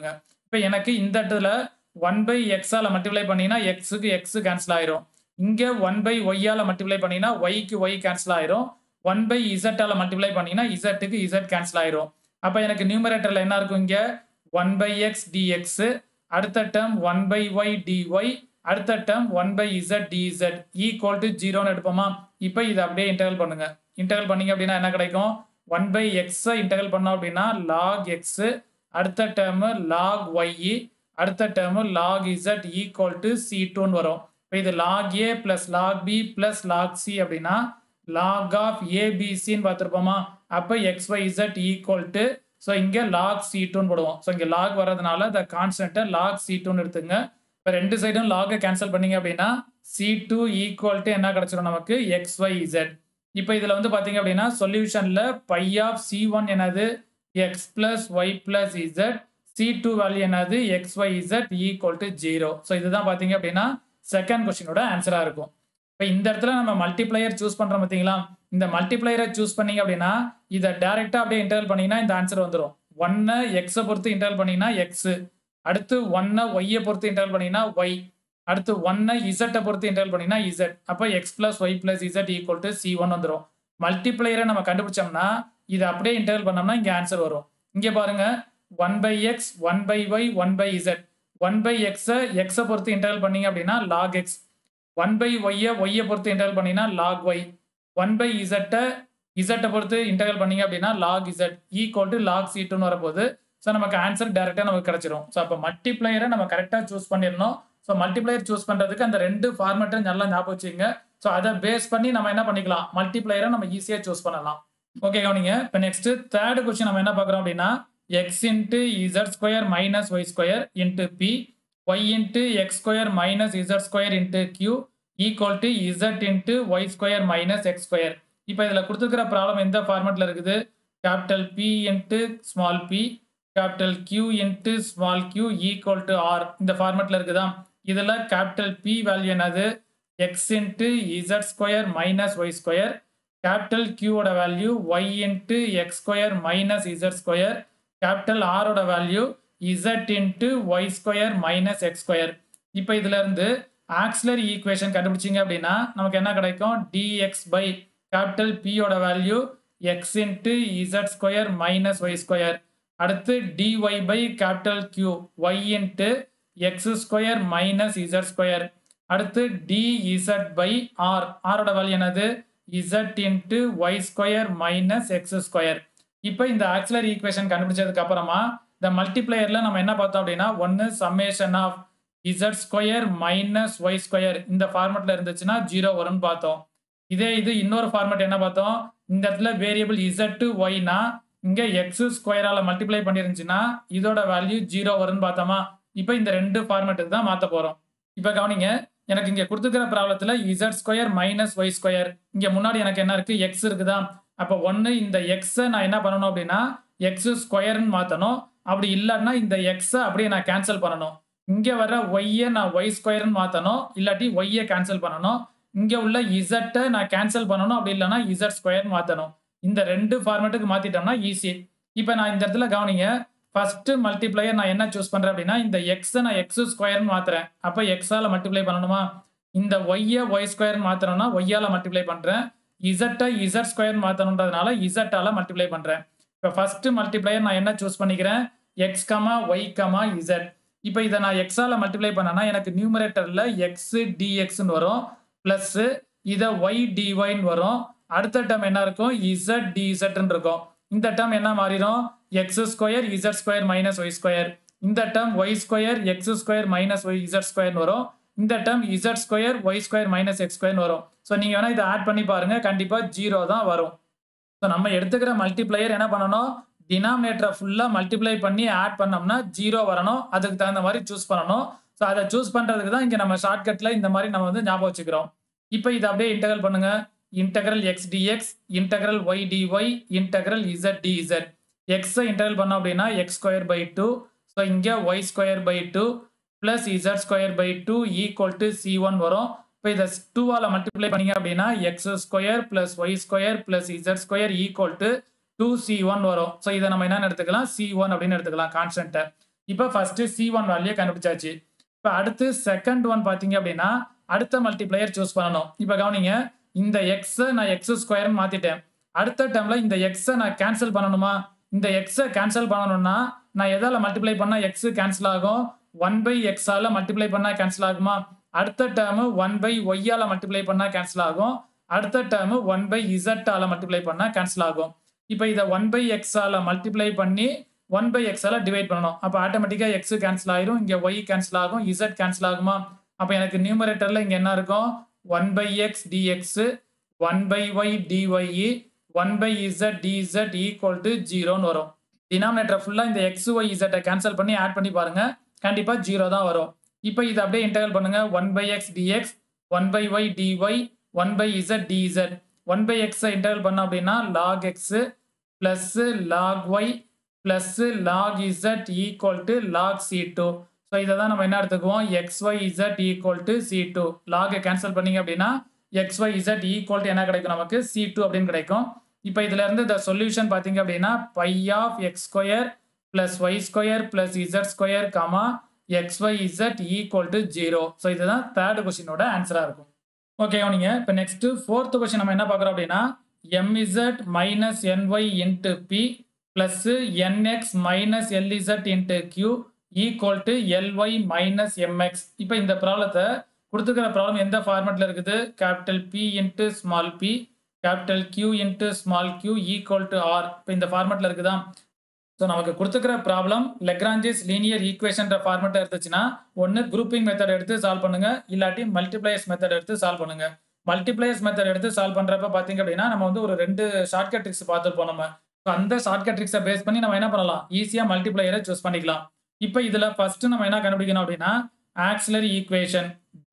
இப்போ எனக்கு இந்த இடத்துல ஒன் பை எக்ஸால் மல்டிப்ளை பண்ணிங்கன்னா எக்ஸுக்கு எக்ஸ் கேன்சல் ஆயிரும் இங்கே ஒன் பை ஒய்யால் மல்டிப்ளை பண்ணிங்கன்னா ஒய்க்கு ஒய் கேன்சல் ஆயிரும் ஒன் பை இசட்டால் மல்டிப்ளை பண்ணிங்கன்னா இசட்டுக்கு இசட் கேன்சல் ஆயிரும் அப்போ எனக்கு நியூமரேட்டரில் என்ன இருக்கும் இங்கே ஒன் பை எக்ஸ் டிஎக்ஸ் அடுத்த term one by Y dy அடுத்த term one by Z டிஇசட் equal to ஜீரோன்னு எடுப்போமா இப்போ இதை அப்படியே இன்டகல் பண்ணுங்க இன்டகல் பண்ணீங்க அப்படின்னா என்ன கிடைக்கும் ஒன் பை எக்ஸை இன்டகல் பண்ணோம் அப்படின்னா லாக் எக்ஸ் அடுத்த டேர்மு லாக் ஒய் அடுத்த term log Z equal to c டூன்னு வரும் இப்போ இது log a plus log b plus log c அப்படின்னா லாக் ஆஃப் ஏபிசின்னு பார்த்துருப்போமா அப்போ x Y Z equal to so இங்கே லாக் சி டூன்னு போடுவோம் ஸோ இங்கே லாக் வர்றதுனால இந்த கான்ஸ்டன்ட்டை லாக் சி டூன்னு எடுத்துங்க இப்போ ரெண்டு சைடும் லாகை கேன்சல் பண்ணீங்க அப்படின்னா சி டூ ஈக்குவல் டு என்ன கிடச்சிரும் நமக்கு எக்ஸ் ஒய் இசட் இப்போ இதில் வந்து பார்த்தீங்க அப்படின்னா சொல்யூஷனில் பை ஆஃப் சி ஒன் என்னது x plus y plus z c two value என்னது x Y Z equal to zero so இதுதான் பார்த்தீங்க அப்படின்னா செகண்ட் கொஸ்டினோட ஆன்சராக இருக்கும் இப்போ இந்த இடத்துல நம்ம மல்டிப்ளையர் சூஸ் பண்ணுறோம் பார்த்தீங்களா இந்த மல்டிப்ளையரை சூஸ் பண்ணீங்க அப்படின்னா இதை டேரெக்டாக அப்படியே இன்டர்வல் பண்ணீங்கன்னா இந்த ஆன்சர் வந்துடும் ஒன்னை எக்ஸை பொறுத்து இன்டர்வல் பண்ணீங்கன்னா எக்ஸு அடுத்து ஒன்னை ஒய்யை பொறுத்து இன்டர்வல் பண்ணீங்கன்னா ஒய் அடுத்து ஒன்னை இசட்டை பொறுத்து இன்டர்வல் பண்ணீங்கன்னா இசட் அப்போ x plus y plus z equal to C one வந்துடும் மல்டிப்ளையரை நம்ம கண்டுபிடிச்சோம்னா இதை அப்படியே இன்டர்வல் பண்ணோம்னா இங்கே ஆன்சர் வரும் இங்கே பாருங்க one by x one by y one by z one by எக்ஸை எக்ஸை பொறுத்து இன்டர்வல் பண்ணீங்க அப்படின்னா லாக் எக்ஸ் ஒன் பை ஒய்யை ஒய்யை பொறுத்து இன்டர்வல் பண்ணீங்கன்னா லாக் ஒய் ஒன் பை இசட்டை இசட்டை பொறுத்து இன்டர்வல் பண்ணீங்க அப்படின்னா log Z equal to log சீட்டுன்னு வரப்போகுது ஸோ நமக்கு ஆன்சர் டேரெக்டாக நமக்கு கிடைச்சிரும் ஸோ அப்போ மல்டிப்ளையரை நம்ம கரெக்டாக சூஸ் பண்ணிடணும் ஸோ மல்டிப்ளையர் சூஸ் பண்ணுறதுக்கு அந்த ரெண்டு ஃபார்மேட்டை நல்லா ஞாபகம் வச்சுங்க ஸோ அதை பேஸ் பண்ணி நம்ம என்ன பண்ணிக்கலாம் மல்டிப்ளையரை நம்ம ஈஸியாக சூஸ் பண்ணலாம் ஓகே கவனிங்க இப்போ நெக்ஸ்ட் தேர்ட் கொஸ்டின் நம்ம என்ன பார்க்குறோம் அப்படின்னா x into z square minus Y square into p y into x square minus Z square into q equal to z into y square minus X square இப்போ இதில் கொடுத்துருக்கிற problem எந்த ஃபார்மேட்டில் இருக்குது capital P into small p capital Q into small Q equal to R இந்த ஃபார்மேட்டில் இருக்குதா இதில் கேபிட்டல் பி வேல்யூ என்னது x into z square minus Y square capital கியூவோட value y into x square minus Z square capital ஆரோட value z into y square minus X square இப்போ இதுல இருந்து ஆக்சிலரி ஈக்குவேஷன் கண்டுபிடிச்சிங்க அப்படின்னா நமக்கு என்ன கிடைக்கும் டிஎக்ஸ் பை கேபிட்டல் பியோட value x into z square minus Y square அடுத்து dy by capital Q y into x square minus Z square அடுத்து டிஇசட் பை ஆர் ஆரோட வேல்யூ என்னது z into y square minus X square இப்போ இந்த auxiliary equation கண்டுபிடிச்சதுக்கு அப்புறமா இந்த மல்டிப்ளையர்ல நம்ம என்ன பார்த்தோம் அப்படின்னா ஒன்று summation of z square minus Y square இந்த ஃபார்மெட்ல இருந்துச்சுன்னா ஜீரோ வரும்னு பார்த்தோம் இதே இது இன்னொரு ஃபார்மெட் என்ன பார்த்தோம் இந்த இடத்துல வேரியபிள் இசட் டு ஒய்னா இங்க எக்ஸ் ஸ்கொயரால மல்டிப்ளை பண்ணிருந்துச்சுன்னா இதோட வேல்யூ ஜீரோ வரும்னு பார்த்தோமா இப்போ இந்த ரெண்டு ஃபார்மெட்டுக்கு தான் மாற்ற போறோம் இப்போ கவனிங்க எனக்கு இங்க கொடுத்துக்கிற ப்ராப்ளத்துல z square minus Y square இங்க முன்னாடி எனக்கு என்ன இருக்கு எக்ஸ் இருக்குதா அப்போ ஒன்று இந்த எக்ஸை நான் என்ன பண்ணணும் அப்படின்னா எக்ஸ் ஸ்கொயர்னு மாற்றணும் அப்படி இல்லைன்னா இந்த எக்ஸை அப்படியே நான் கேன்சல் பண்ணணும் இங்கே வர ஒய்யை நான் ஒய் ஸ்கொயர்னு மாற்றணும் இல்லாட்டி ஒய்யை கேன்சல் பண்ணணும் இங்கே உள்ள இசட்டை நான் கேன்சல் பண்ணணும் அப்படி இல்லைன்னா இசட் ஸ்கொயர் மாற்றணும் இந்த ரெண்டு ஃபார்மேட்டுக்கு மாற்றிட்டோம்னா ஈஸி இப்போ நான் இந்த இடத்துல கவனிங்க ஃபர்ஸ்ட் மல்டிப்ளையர் நான் என்ன சூஸ் பண்ணுறேன் அப்படின்னா இந்த எக்ஸை நான் எக்ஸ் ஸ்கொயர்னு மாற்றுறேன் அப்போ எக்ஸால் மல்டிப்ளை பண்ணணுமா இந்த ஒய்யை ஒய் ஸ்கொயர் மாற்றணும்னா ஒய்யால் மல்டிப்ளை பண்ணுறேன் இசட்டை இசட் ஸ்கொயர் மாற்றணுன்றதுனால இசட்டால மல்டிப்ளை பண்ணுறேன் இப்போ ஃபர்ஸ்ட் மல்டிப்ளையர் நான் என்ன சூஸ் பண்ணிக்கிறேன் x comma y comma z இப்போ இதை நான் எக்ஸால மல்டிப்ளை பண்ணனா எனக்கு நியூமரேட்டரில் எக்ஸ் டிஎக்ஸ்னு வரும் ப்ளஸ் இதை ஒய் டிஒய்னு வரும் அடுத்த டேர்ம் என்ன இருக்கும் இசட் டிஇசட்னு இருக்கும் இந்த டேர்ம் என்ன மாறிடும் x square z square minus Y square இந்த term y square X square minus y z ஸ்கொயர்னு வரும் இந்த term Z square Y square minus x ஸ்கொயர்னு வரும் ஸோ நீங்கள் வேணால் இதை ஆட் பண்ணி பாருங்க கண்டிப்பாக ஜீரோ தான் வரும் ஸோ நம்ம எடுத்துக்கிற மல்டிப்ளையர் என்ன பண்ணணும் டினாமினேட்டரை ஃபுல்லாக மல்டிப்ளை பண்ணி ஆட் பண்ணோம்னா ஜீரோ வரணும் அதுக்கு தகுந்த மாதிரி சூஸ் பண்ணணும் ஸோ அதை சூஸ் பண்ணுறதுக்கு தான் இங்கே நம்ம ஷார்ட்கட்டில் இந்த மாதிரி நம்ம வந்து ஞாபகம் வச்சுக்கிறோம் இப்போ இதை அப்படியே இன்டகல் பண்ணுங்க integral x dx integral Y dy integral z dz எக்ஸை இன்டகல் பண்ணோம் அப்படின்னா X square by two so இங்கே y square by two plus z square by two equal to C one வரும் இப்போ இதை டூவால் மல்டிப்ளை பண்ணீங்க அப்படின்னா X square plus Y square plus z square equal to two c one வரும் so இதை நம்ம என்னன்னு எடுத்துக்கலாம் சி ஒன் அப்படின்னு எடுத்துக்கலாம் கான்ஸ்டன்ட்டை இப்போ ஃபர்ஸ்ட் சி ஒன் வேல்யூ கண்டுபிடிச்சாச்சு இப்போ அடுத்து செகண்ட் ஒன் பார்த்தீங்க அப்படின்னா அடுத்த மல்டிப்ளையர் சூஸ் பண்ணணும் இப்போ கவனிங்க இந்த எக்ஸ் நான் எக்ஸ் ஸ்கொயர்னு மாத்திட்டேன் அடுத்த டைம்ல இந்த எக்ஸை நான் கேன்சல் பண்ணணுமா இந்த எக்ஸை கேன்சல் பண்ணணும்னா நான் எதால மல்டிப்ளை பண்ணா எக்ஸ் கேன்சல் ஆகும் ஒன் பை எக்ஸால மல்டிப்ளை பண்ணா கேன்சல் ஆகுமா அடுத்த டேர்ம் ஒன் பை ஒய்யால மல்டிப்ளை பண்ணா கேன்சல் ஆகும் அடுத்த டேர்ம் ஒன் பை இசட்டால மல்டிப்ளை பண்ணா கேன்சல் ஆகும் இப்போ இதை ஒன் பை எக்ஸால மல்டிப்ளை பண்ணி ஒன் பை எக்ஸால டிவைட் பண்ணணும் அப்போ ஆட்டோமேட்டிக்காக எக்ஸ் கேன்சல் ஆயிரும் இங்கே ஒய் கேன்சல் ஆகும் இசட் கேன்சல் ஆகுமா அப்போ எனக்கு நியூமரேட்டர்ல இங்கே என்ன இருக்கும் one by X dx one by Y dy one by Z டிஇசட் equal to ஜீரோன்னு வரும் டினாமினேட்டர் ஃபுல்லாக இந்த எக்ஸ் ஒய் இசட்டை கேன்சல் பண்ணி ஆட் பண்ணி பாருங்க கண்டிப்பாக ஜீரோ தான் வரும் இப்போ இதை அப்படியே இன்டெகிரல் பண்ணுங்க one by X dx one by Y dy one by Z dz one by எக்ஸை இன்டெகிரல் பண்ணோம் அப்படின்னா log x plus log y plus log Z equal to log c two so இதை தான் நம்ம என்ன எடுத்துக்குவோம் x Y Z equal to c two லாகை cancel பண்ணீங்க அப்படின்னா X Y Z equal to என்ன கிடைக்கும் நமக்கு சி டூ அப்படின்னு கிடைக்கும் இப்போ இதுல இருந்து இந்த சொல்யூஷன் பார்த்தீங்க அப்படின்னா phi of x square plus Y square plus z square comma x Y Z equal to zero so இதுதான் தேர்ட் கொஸ்டினோட ஆன்சராக இருக்கும் ஓகே நீங்க இப்போ நெக்ஸ்ட் ஃபோர்த் கொஸ்டின் நம்ம என்ன பார்க்குறோம் அப்படின்னா m z minus n y into p plus n x minus l z into q equal to l y minus m x இப்போ இந்த ப்ராப்ளத்தை கொடுத்துக்கிற ப்ராப்ளம் எந்த ஃபார்மேட்டில் இருக்குது capital P into small p capital Q into small Q equal to R இப்போ இந்த ஃபார்மேட்டில் இருக்குதா ஸோ நமக்கு கொடுத்துக்கிற ப்ராப்ளம் லெக்ரான்ஜிஸ் லீனியர் ஈக்குவேஷன்ற ஃபார்மேட்டாக இருந்துச்சுன்னா ஒன்று குரூப்பிங் மெத்தட் எடுத்து சால்வ் பண்ணுங்க இல்லாட்டி மல்டிப்ளையர்ஸ் மெத்தட் எடுத்து சால்வ் பண்ணுங்க மல்டிப்ளையர்ஸ் மெத்தட் எடுத்து சால்வ் பண்ணுறப்ப பார்த்தீங்க அப்படின்னா நம்ம வந்து ஒரு ரெண்டு ஷார்ட்கட் ட்ரிக்ஸ் பார்த்துருப்போம் நம்ம ஸோ அந்த ஷார்ட்கட் ட்ரிக்ஸை பேஸ் பண்ணி நம்ம என்ன பண்ணலாம் ஈஸியாக மல்டிப்ளையரை சூஸ் பண்ணிக்கலாம் இப்போ இதில் ஃபர்ஸ்ட் நம்ம என்ன கண்டுபிடிக்கணும் அப்படின்னா auxiliary equation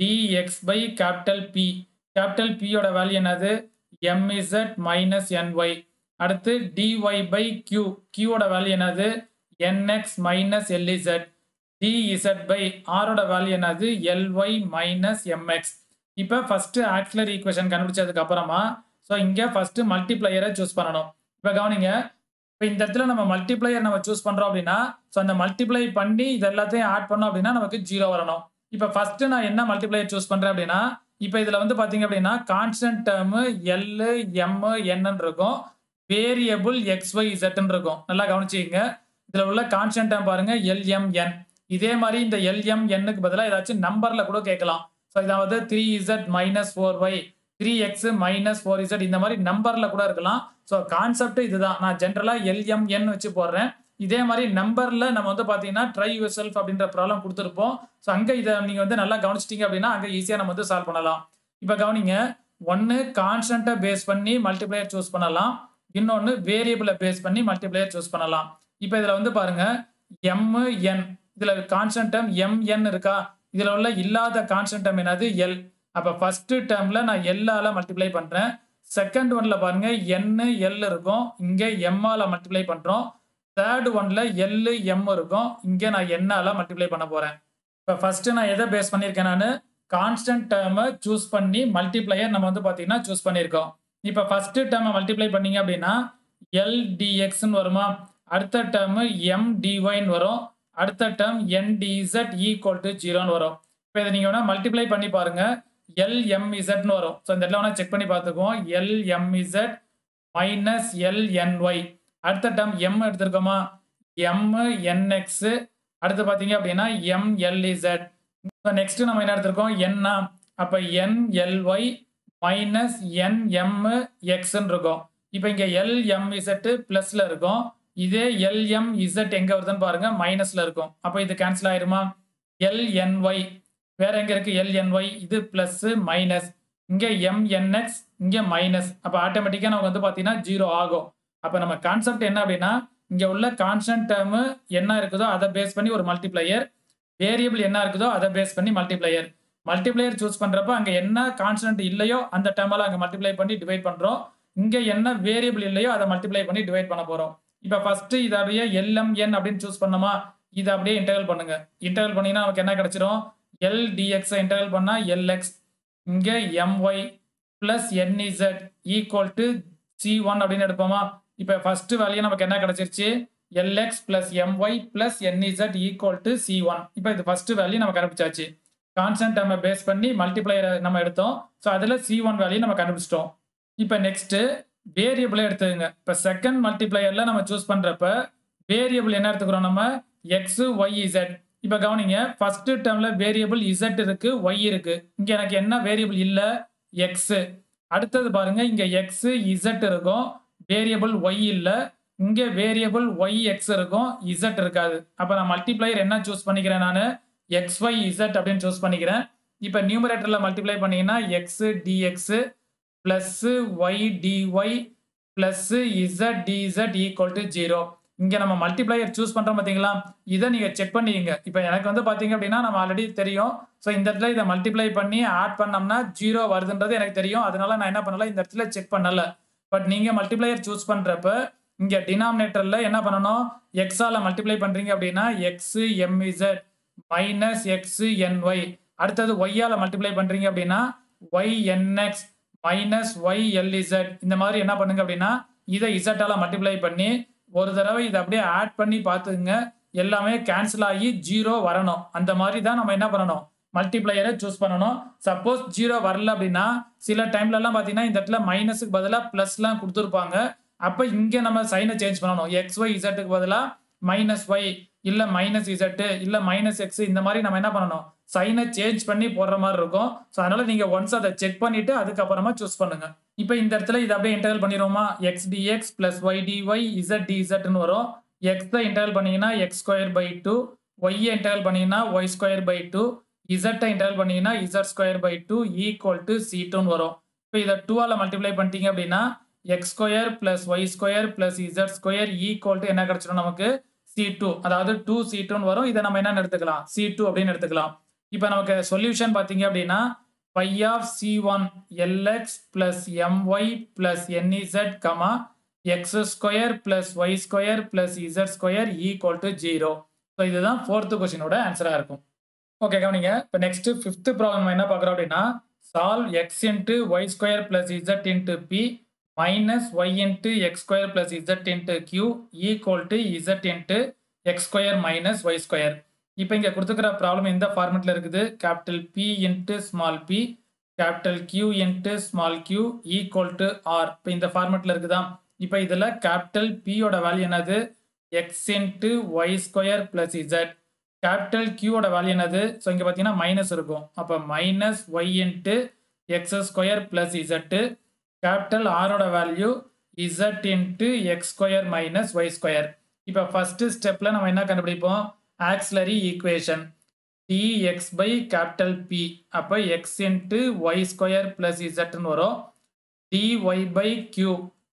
dx by capital P capital பியோட வேல்யூ என்னது எம்இசட் மைனஸ் என்ஒய் அடுத்து dy பை கியூ கியூவோட வேல்யூ என்னது n x minus l z dz by ஆரோட வேல்யூ என்னது எல்ஒய் மைனஸ் எம்எக்ஸ் இப்போ ஃபர்ஸ்ட் ஆக்சிலரி ஈக்குவேஷன் கண்டுபிடிச்சதுக்கு அப்புறமா ஸோ இங்கே ஃபர்ஸ்ட் மல்டிப்ளையரை சூஸ் பண்ணணும் இப்போ கவனிங்க இப்போ இந்த இடத்துல நம்ம மல்டிப்ளையர் நம்ம சூஸ் பண்ணுறோம் அப்படின்னா ஸோ அந்த மல்டிப்ளை பண்ணி இது எல்லாத்தையும் ஆட் பண்ணோம் அப்படின்னா நமக்கு ஜீரோ வரணும் இப்போ ஃபர்ஸ்ட் நான் என்ன மல்டிப்ளையர் சூஸ் பண்ணுறேன் அப்படின்னா இப்போ இதில் வந்து பார்த்தீங்க அப்படின்னா கான்ஸ்டன்ட் டேர்மு எல் எம் என்னன்னு இருக்கும் வேரியபிள் எக்ஸ் ஒய் இசட்னு இருக்கும் நல்லா கவனிச்சிங்க இதில் உள்ள கான்ஸ்டன்ட் டேர்ம் பாருங்க எல்எம்என் இதே மாதிரி இந்த எல்எம் எண்ணுக்கு பதிலாக ஏதாச்சும் நம்பரில் கூட கேட்கலாம் ஸோ இதாவது three z minus four y three x minus four z இந்த மாதிரி நம்பரில் கூட இருக்கலாம் ஸோ கான்செப்ட் இதுதான் நான் ஜென்ரலாக எல்எம்என் வச்சு போடுறேன் இதே மாதிரி நம்பர்ல நம்ம வந்து பாத்தீங்கன்னா ட்ரை யுவர் செல்ஃப் அப்படின்ற ப்ராப்ளம் கொடுத்துருப்போம் ஸோ அங்க இதை நீங்க வந்து நல்லா கவனிச்சிட்டீங்க அப்படின்னா அங்க ஈஸியா நம்ம வந்து சால்வ் பண்ணலாம் இப்போ கவனிங்க ஒன்னு கான்ஸ்டன்ட்டை பேஸ் பண்ணி மல்டிப்ளையர் சூஸ் பண்ணலாம் இன்னொன்னு வேரியபிளை பேஸ் பண்ணி மல்டிப்ளையர் சூஸ் பண்ணலாம் இப்போ இதுல வந்து பாருங்க எம் என் இதுல கான்ஸ்டன்ட் டேர்ம் எம் என் இருக்கா இதுல உள்ள இல்லாத கான்ஸ்டன்ட் டேர்ம் என்னது எல் அப்ப ஃபர்ஸ்ட் டேர்ம்ல நான் எல்லால மல்டிப்ளை பண்றேன் செகண்ட் ஒன்ல பாருங்க என் எல் இருக்கும் இங்க எம்மால மல்டிப்ளை பண்றோம் தேர்ட் ஒன்ல எல் எம் இருக்கும் இங்கே நான் என்னால மல்டிப்ளை பண்ண போறேன் இப்போ ஃபர்ஸ்ட் நான் எதை பேஸ் பண்ணியிருக்கேன் நான் கான்ஸ்டன்ட் டேர்மை சூஸ் பண்ணி மல்டிப்ளையர் நம்ம வந்து பார்த்தீங்கன்னா சூஸ் பண்ணியிருக்கோம் இப்போ ஃபர்ஸ்ட் டேர்மை மல்டிப்ளை பண்ணீங்க அப்படின்னா எல் டிஎக்ஸ்ன்னு வருமா அடுத்த டேர்ம் எம் டிஒய்ன்னு வரும் அடுத்த term n dz equal to ஜீரோன்னு வரும் இப்போ இதை நீங்கள் வேணா மல்டிப்ளை பண்ணி பாருங்க எல் எம் இசட்னு வரும் ஸோ இந்த இடத்துல வேணா செக் பண்ணி பார்த்துக்குவோம் l m z minus l n y அடுத்த டேர்ம் எம் எடுத்திருக்கோமா எம் என்எக்ஸ் அடுத்து பார்த்தீங்க அப்படின்னா எம் எல்இசட் நெக்ஸ்ட் நம்ம என்ன எடுத்திருக்கோம் என்னா அப்போ n l y minus n m எக்ஸ்ன்னு இருக்கும் இப்போ இங்கே எல் எம் இசட் ப்ளஸ்ல இருக்கும் இதே எல் எம் இசட் எங்கே வருதுன்னு பாருங்க மைனஸ்ல இருக்கும் அப்போ இது கேன்சல் ஆயிருமா எல் என்ஒய் வேற எங்க இருக்கு எல் என்ஒய் இது பிளஸ் மைனஸ் இங்கே எம் என்எக்ஸ் இங்கே மைனஸ் அப்போ ஆட்டோமேட்டிக்காக நமக்கு வந்து பார்த்தீங்கன்னா ஜீரோ ஆகும் அப்போ நம்ம கான்செப்ட் என்ன அப்படின்னா இங்கே உள்ள கான்ஸ்டன்ட் டேர்மு என்ன இருக்குதோ அதை பேஸ் பண்ணி ஒரு மல்டிப்ளையர் வேரியபிள் என்ன இருக்குதோ அதை பேஸ் பண்ணி மல்டிப்ளையர் மல்டிப்ளையர் சூஸ் பண்ணுறப்ப அங்கே என்ன கான்ஸ்டன்ட் இல்லையோ அந்த டேர்மால் அங்கே மல்டிப்ளை பண்ணி டிவைட் பண்ணுறோம் இங்கே என்ன வேரியபிள் இல்லையோ அதை மல்டிப்ளை பண்ணி டிவைட் பண்ண போகிறோம் இப்போ ஃபர்ஸ்ட் இதை அப்படியே எல்எம்என் அப்படின்னு சூஸ் பண்ணோமா இதை அப்படியே இன்டர்வல் பண்ணுங்க இன்டர்வல் பண்ணீங்கன்னா நமக்கு என்ன கிடைச்சிரும் எல் டிஎக்ஸை இன்டர்வல் பண்ணால் எல்எக்ஸ் இங்கே m y plus n z equal to C one அப்படின்னு எடுப்போமா இப்போ ஃபர்ஸ்ட் வேல்யூ நமக்கு என்ன கிடைச்சிருச்சு l x plus m y plus n z equal to C one இப்போ இது ஃபர்ஸ்ட் வேல்யூ நம்ம கண்டுபிடிச்சாச்சு கான்ஸ்டன்ட் நம்ம பேஸ் பண்ணி மல்டிப்ளையரை நம்ம எடுத்தோம் ஸோ அதில் சி ஒன் வேல்யூ நம்ம கண்டுபிடிச்சிட்டோம் இப்போ நெக்ஸ்ட்டு வேரியபிளை எடுத்துக்கங்க இப்போ செகண்ட் மல்டிப்ளையரில் நம்ம சூஸ் பண்ணுறப்ப வேரியபிள் என்ன எடுத்துக்கிறோம் நம்ம எக்ஸ் ஒய் இசட் இப்போ கவனிங்க ஃபர்ஸ்ட் டேர்மில் வேரியபிள் இசட் இருக்கு ஒய் இருக்கு இங்கே எனக்கு என்ன வேரியபிள் இல்லை எக்ஸு அடுத்தது பாருங்க இங்கே எக்ஸு இசட் இருக்கும் வேரியபிள் ஒய் இல்லை இங்கே வேரியபிள் ஒய் எக்ஸ் இருக்கும் இசட் இருக்காது அப்போ நான் மல்டிப்ளையர் என்ன சூஸ் பண்ணிக்கிறேன் நான் எக்ஸ் ஒய் இசட் அப்படின்னு சூஸ் பண்ணிக்கிறேன் இப்போ நியூமரேட்டரில் மல்டிப்ளை பண்ணீங்கன்னா x dx plus Y dy plus z டிஇசட் equal to zero இங்கே நம்ம மல்டிப்ளையர் சூஸ் பண்ணுறோம் பார்த்தீங்களா இதை நீங்கள் செக் பண்ணிக்கங்க இப்போ எனக்கு வந்து பார்த்தீங்க அப்படின்னா நம்ம ஆல்ரெடி தெரியும் ஸோ இந்த இடத்துல இதை மல்டிப்ளை பண்ணி ஆட் பண்ணோம்னா ஜீரோ வருதுன்றது எனக்கு தெரியும் அதனால நான் என்ன பண்ணல இந்த இடத்துல செக் பண்ணல பட் நீங்கள் மல்டிப்ளையர் சூஸ் பண்ணுறப்ப இங்கே டினாமினேட்டரில் என்ன பண்ணணும் எக்ஸால் மல்டிப்ளை பண்ணுறீங்க அப்படின்னா x m z minus x n y அடுத்தது ஒய்யால் மல்டிப்ளை பண்ணுறீங்க அப்படின்னா y n x minus y l z இந்த மாதிரி என்ன பண்ணுங்க அப்படின்னா இதை இசட்டால் மல்டிப்ளை பண்ணி ஒரு தடவை இதை அப்படியே ஆட் பண்ணி பார்த்துங்க எல்லாமே கேன்சல் ஆகி ஜீரோ வரணும் அந்த மாதிரி தான் நம்ம என்ன பண்ணணும் மல்டிப்ளையரை சூஸ் பண்ணணும் சப்போஸ் ஜீரோ வரல அப்படின்னா சில டைம்லலாம் பார்த்தீங்கன்னா இந்த இடத்துல மைனஸுக்கு பதிலாக ப்ளஸ்லாம் கொடுத்துருப்பாங்க அப்போ இங்கே நம்ம சைனை சேஞ்ச் பண்ணணும் எக்ஸ் ஒய் இசட்டுக்கு பதிலாக மைனஸ் ஒய் இல்லை மைனஸ் இசட்டு இல்லை மைனஸ் எக்ஸ் இந்த மாதிரி நம்ம என்ன பண்ணணும் சைனை சேஞ்ச் பண்ணி போடுற மாதிரி இருக்கும் ஸோ அதனால நீங்கள் ஒன்ஸ் அதை செக் பண்ணிட்டு அதுக்கப்புறமா சூஸ் பண்ணுங்க இப்போ இந்த இடத்துல இதை அப்படியே இன்டர்வல் பண்ணிடுவோமா x dx plus y dy z டிஇசட்னு வரும் எக்ஸ் தான் இன்டர்வல் பண்ணீங்கன்னா எக்ஸ் ஸ்கொயர் பை டூ ஒய்யை இன்டர்வல் பண்ணீங்கன்னா ஒய் ஸ்கொயர் பை டூ இசட்டை இன்டர்வல் பண்ணீங்கன்னா z square by two equal to c டூன்னு வரும் இப்போ இதை டூவால் மல்டிப்ளை பண்ணிட்டீங்க அப்படின்னா X square plus Y square plus z square equal to என்ன கிடைச்சிடும் நமக்கு சி டூ அதாவது டூ சி டூன்னு வரும் இதை நம்ம என்னன்னு எடுத்துக்கலாம் சி டூ அப்படின்னு எடுத்துக்கலாம் இப்போ நமக்கு சொல்யூஷன் பார்த்தீங்க அப்படின்னா phi of C one l x plus m y plus n z comma x square plus Y square plus z square equal to zero so இதுதான் ஃபோர்த்து கொஸ்டினோட ஆன்சராக இருக்கும் ஓகே கவனிங்க இப்போ நெக்ஸ்ட் ஃபிஃப்த் ப்ராப்ளம் என்ன பார்க்குறோம் அப்படின்னா solve x into y square plus z into p minus y into x square plus z into q equal to z into x square minus Y square இப்போ இங்கே கொடுத்துக்கிற problem எந்த ஃபார்மெட்டில் இருக்குது capital P into small p capital Q into small Q equal to R இப்போ இந்த ஃபார்மெட்டில் இருக்குதா இப்போ இதில் கேபிட்டல் பியோட வேல்யூ என்னது x into y square plus z capital கியூவோட வேல்யூ என்னது ஸோ இங்கே பார்த்தீங்கன்னா மைனஸ் இருக்கும் அப்போ minus y into x square plus z capital ஆரோட value z into x square minus Y square இப்போ ஃபஸ்ட்டு ஸ்டெப்பில் நம்ம என்ன கண்டுபிடிப்போம் auxiliary equation dx by capital P அப்போ x into y square plus இசட்னு வரும் dy by q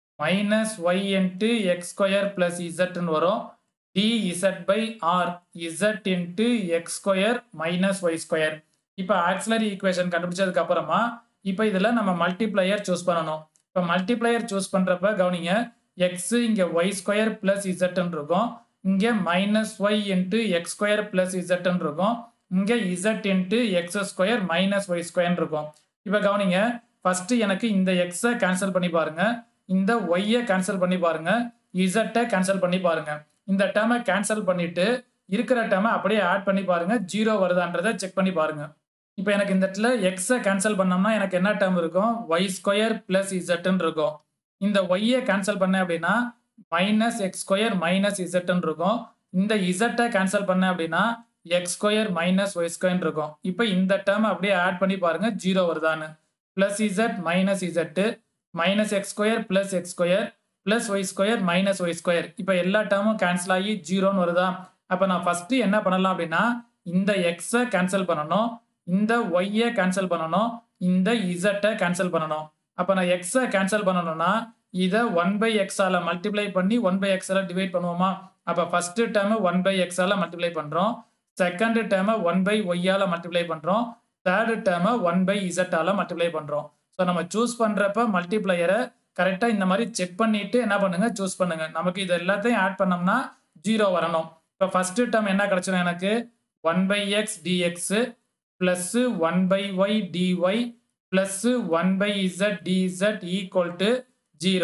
minus y into x square plus இசட்னு வரும் dz by R z into x square minus Y square இப்போ ஆக்சிலரி ஈக்குவேஷன் கண்டுபிடிச்சதுக்கு அப்புறமா இப்போ இதில் நம்ம மல்டிப்ளையர் சூஸ் பண்ணணும் இப்போ மல்டிப்ளையர் சூஸ் பண்ணுறப்ப கவனிங்க எக்ஸ் இங்கே ஒய் ஸ்கொயர் பிளஸ் இசட்னு இருக்கும் இங்கே minus y into x square plus இசட்னு இருக்கும் இங்கே z into x square minus y ஸ்கொயர்னு இருக்கும் இப்போ கவனிங்க ஃபர்ஸ்ட் எனக்கு இந்த எக்ஸை கேன்சல் பண்ணி பாருங்க இந்த ஒய்யை கேன்சல் பண்ணி பாருங்க இசட்டை கேன்சல் பண்ணி பாருங்க இந்த டேர்மை கேன்சல் பண்ணிட்டு இருக்கிற டேர்மை அப்படியே ஆட் பண்ணி பாருங்க ஜீரோ வருதான்றதை செக் பண்ணி பாருங்க இப்போ எனக்கு இந்த இடத்துல எக்ஸை கேன்சல் பண்ணோம்னா எனக்கு என்ன டேர்ம் இருக்கும் ஒய் ஸ்கொயர் பிளஸ் இசட்னு இருக்கும் இந்த ஒய்யை கேன்சல் பண்ணேன் அப்படின்னா மைனஸ் எக்ஸ் ஸ்கொயர் மைனஸ் இசட்னு இருக்கும் இந்த இசட்டை கேன்சல் பண்ணேன் அப்படின்னா X square minus Y square இருக்கும் இப்போ இந்த டேர்ம் அப்படியே ஆட் பண்ணி பாருங்க ஜீரோ வருதான்னு plus z minus z minus X square plus X square plus Y square minus Y square இப்போ எல்லா டேர்மும் கேன்சல் ஆகி ஜீரோன்னு வருதா அப்போ நான் ஃபர்ஸ்ட் என்ன பண்ணலாம் அப்படின்னா இந்த எக்ஸை கேன்சல் பண்ணணும் இந்த ஒய்யை கேன்சல் பண்ணணும் இந்த இசட்டை கேன்சல் பண்ணணும் அப்போ நான் எக்ஸை கேன்சல் பண்ணணும்னா இதை ஒன் பை எக்ஸால் மல்டிப்ளை பண்ணி ஒன் பை எக்ஸால் டிவைட் பண்ணுவோமா அப்போ ஃபஸ்ட்டு டேர்மு ஒன் பை எக்ஸால் மல்டிப்ளை பண்ணுறோம் செகண்ட் டேர்மை ஒன் பை ஒய்யால் மல்டிப்ளை பண்ணுறோம் தேர்டு டேர்மை ஒன் பை இசட்டால் மல்டிப்ளை பண்ணுறோம் ஸோ நம்ம சூஸ் பண்ணுறப்ப மல்டிப்ளையரை கரெக்டாக இந்த மாதிரி செக் பண்ணிட்டு என்ன பண்ணுங்க சூஸ் பண்ணுங்க நமக்கு இது எல்லாத்தையும் ஆட் பண்ணோம்னா ஜீரோ வரணும் இப்போ ஃபர்ஸ்ட் டேர்ம் என்ன கிடைச்சிடும் எனக்கு one by X D X plus one by Y dy plus one by Z டிஇசட் equal to zero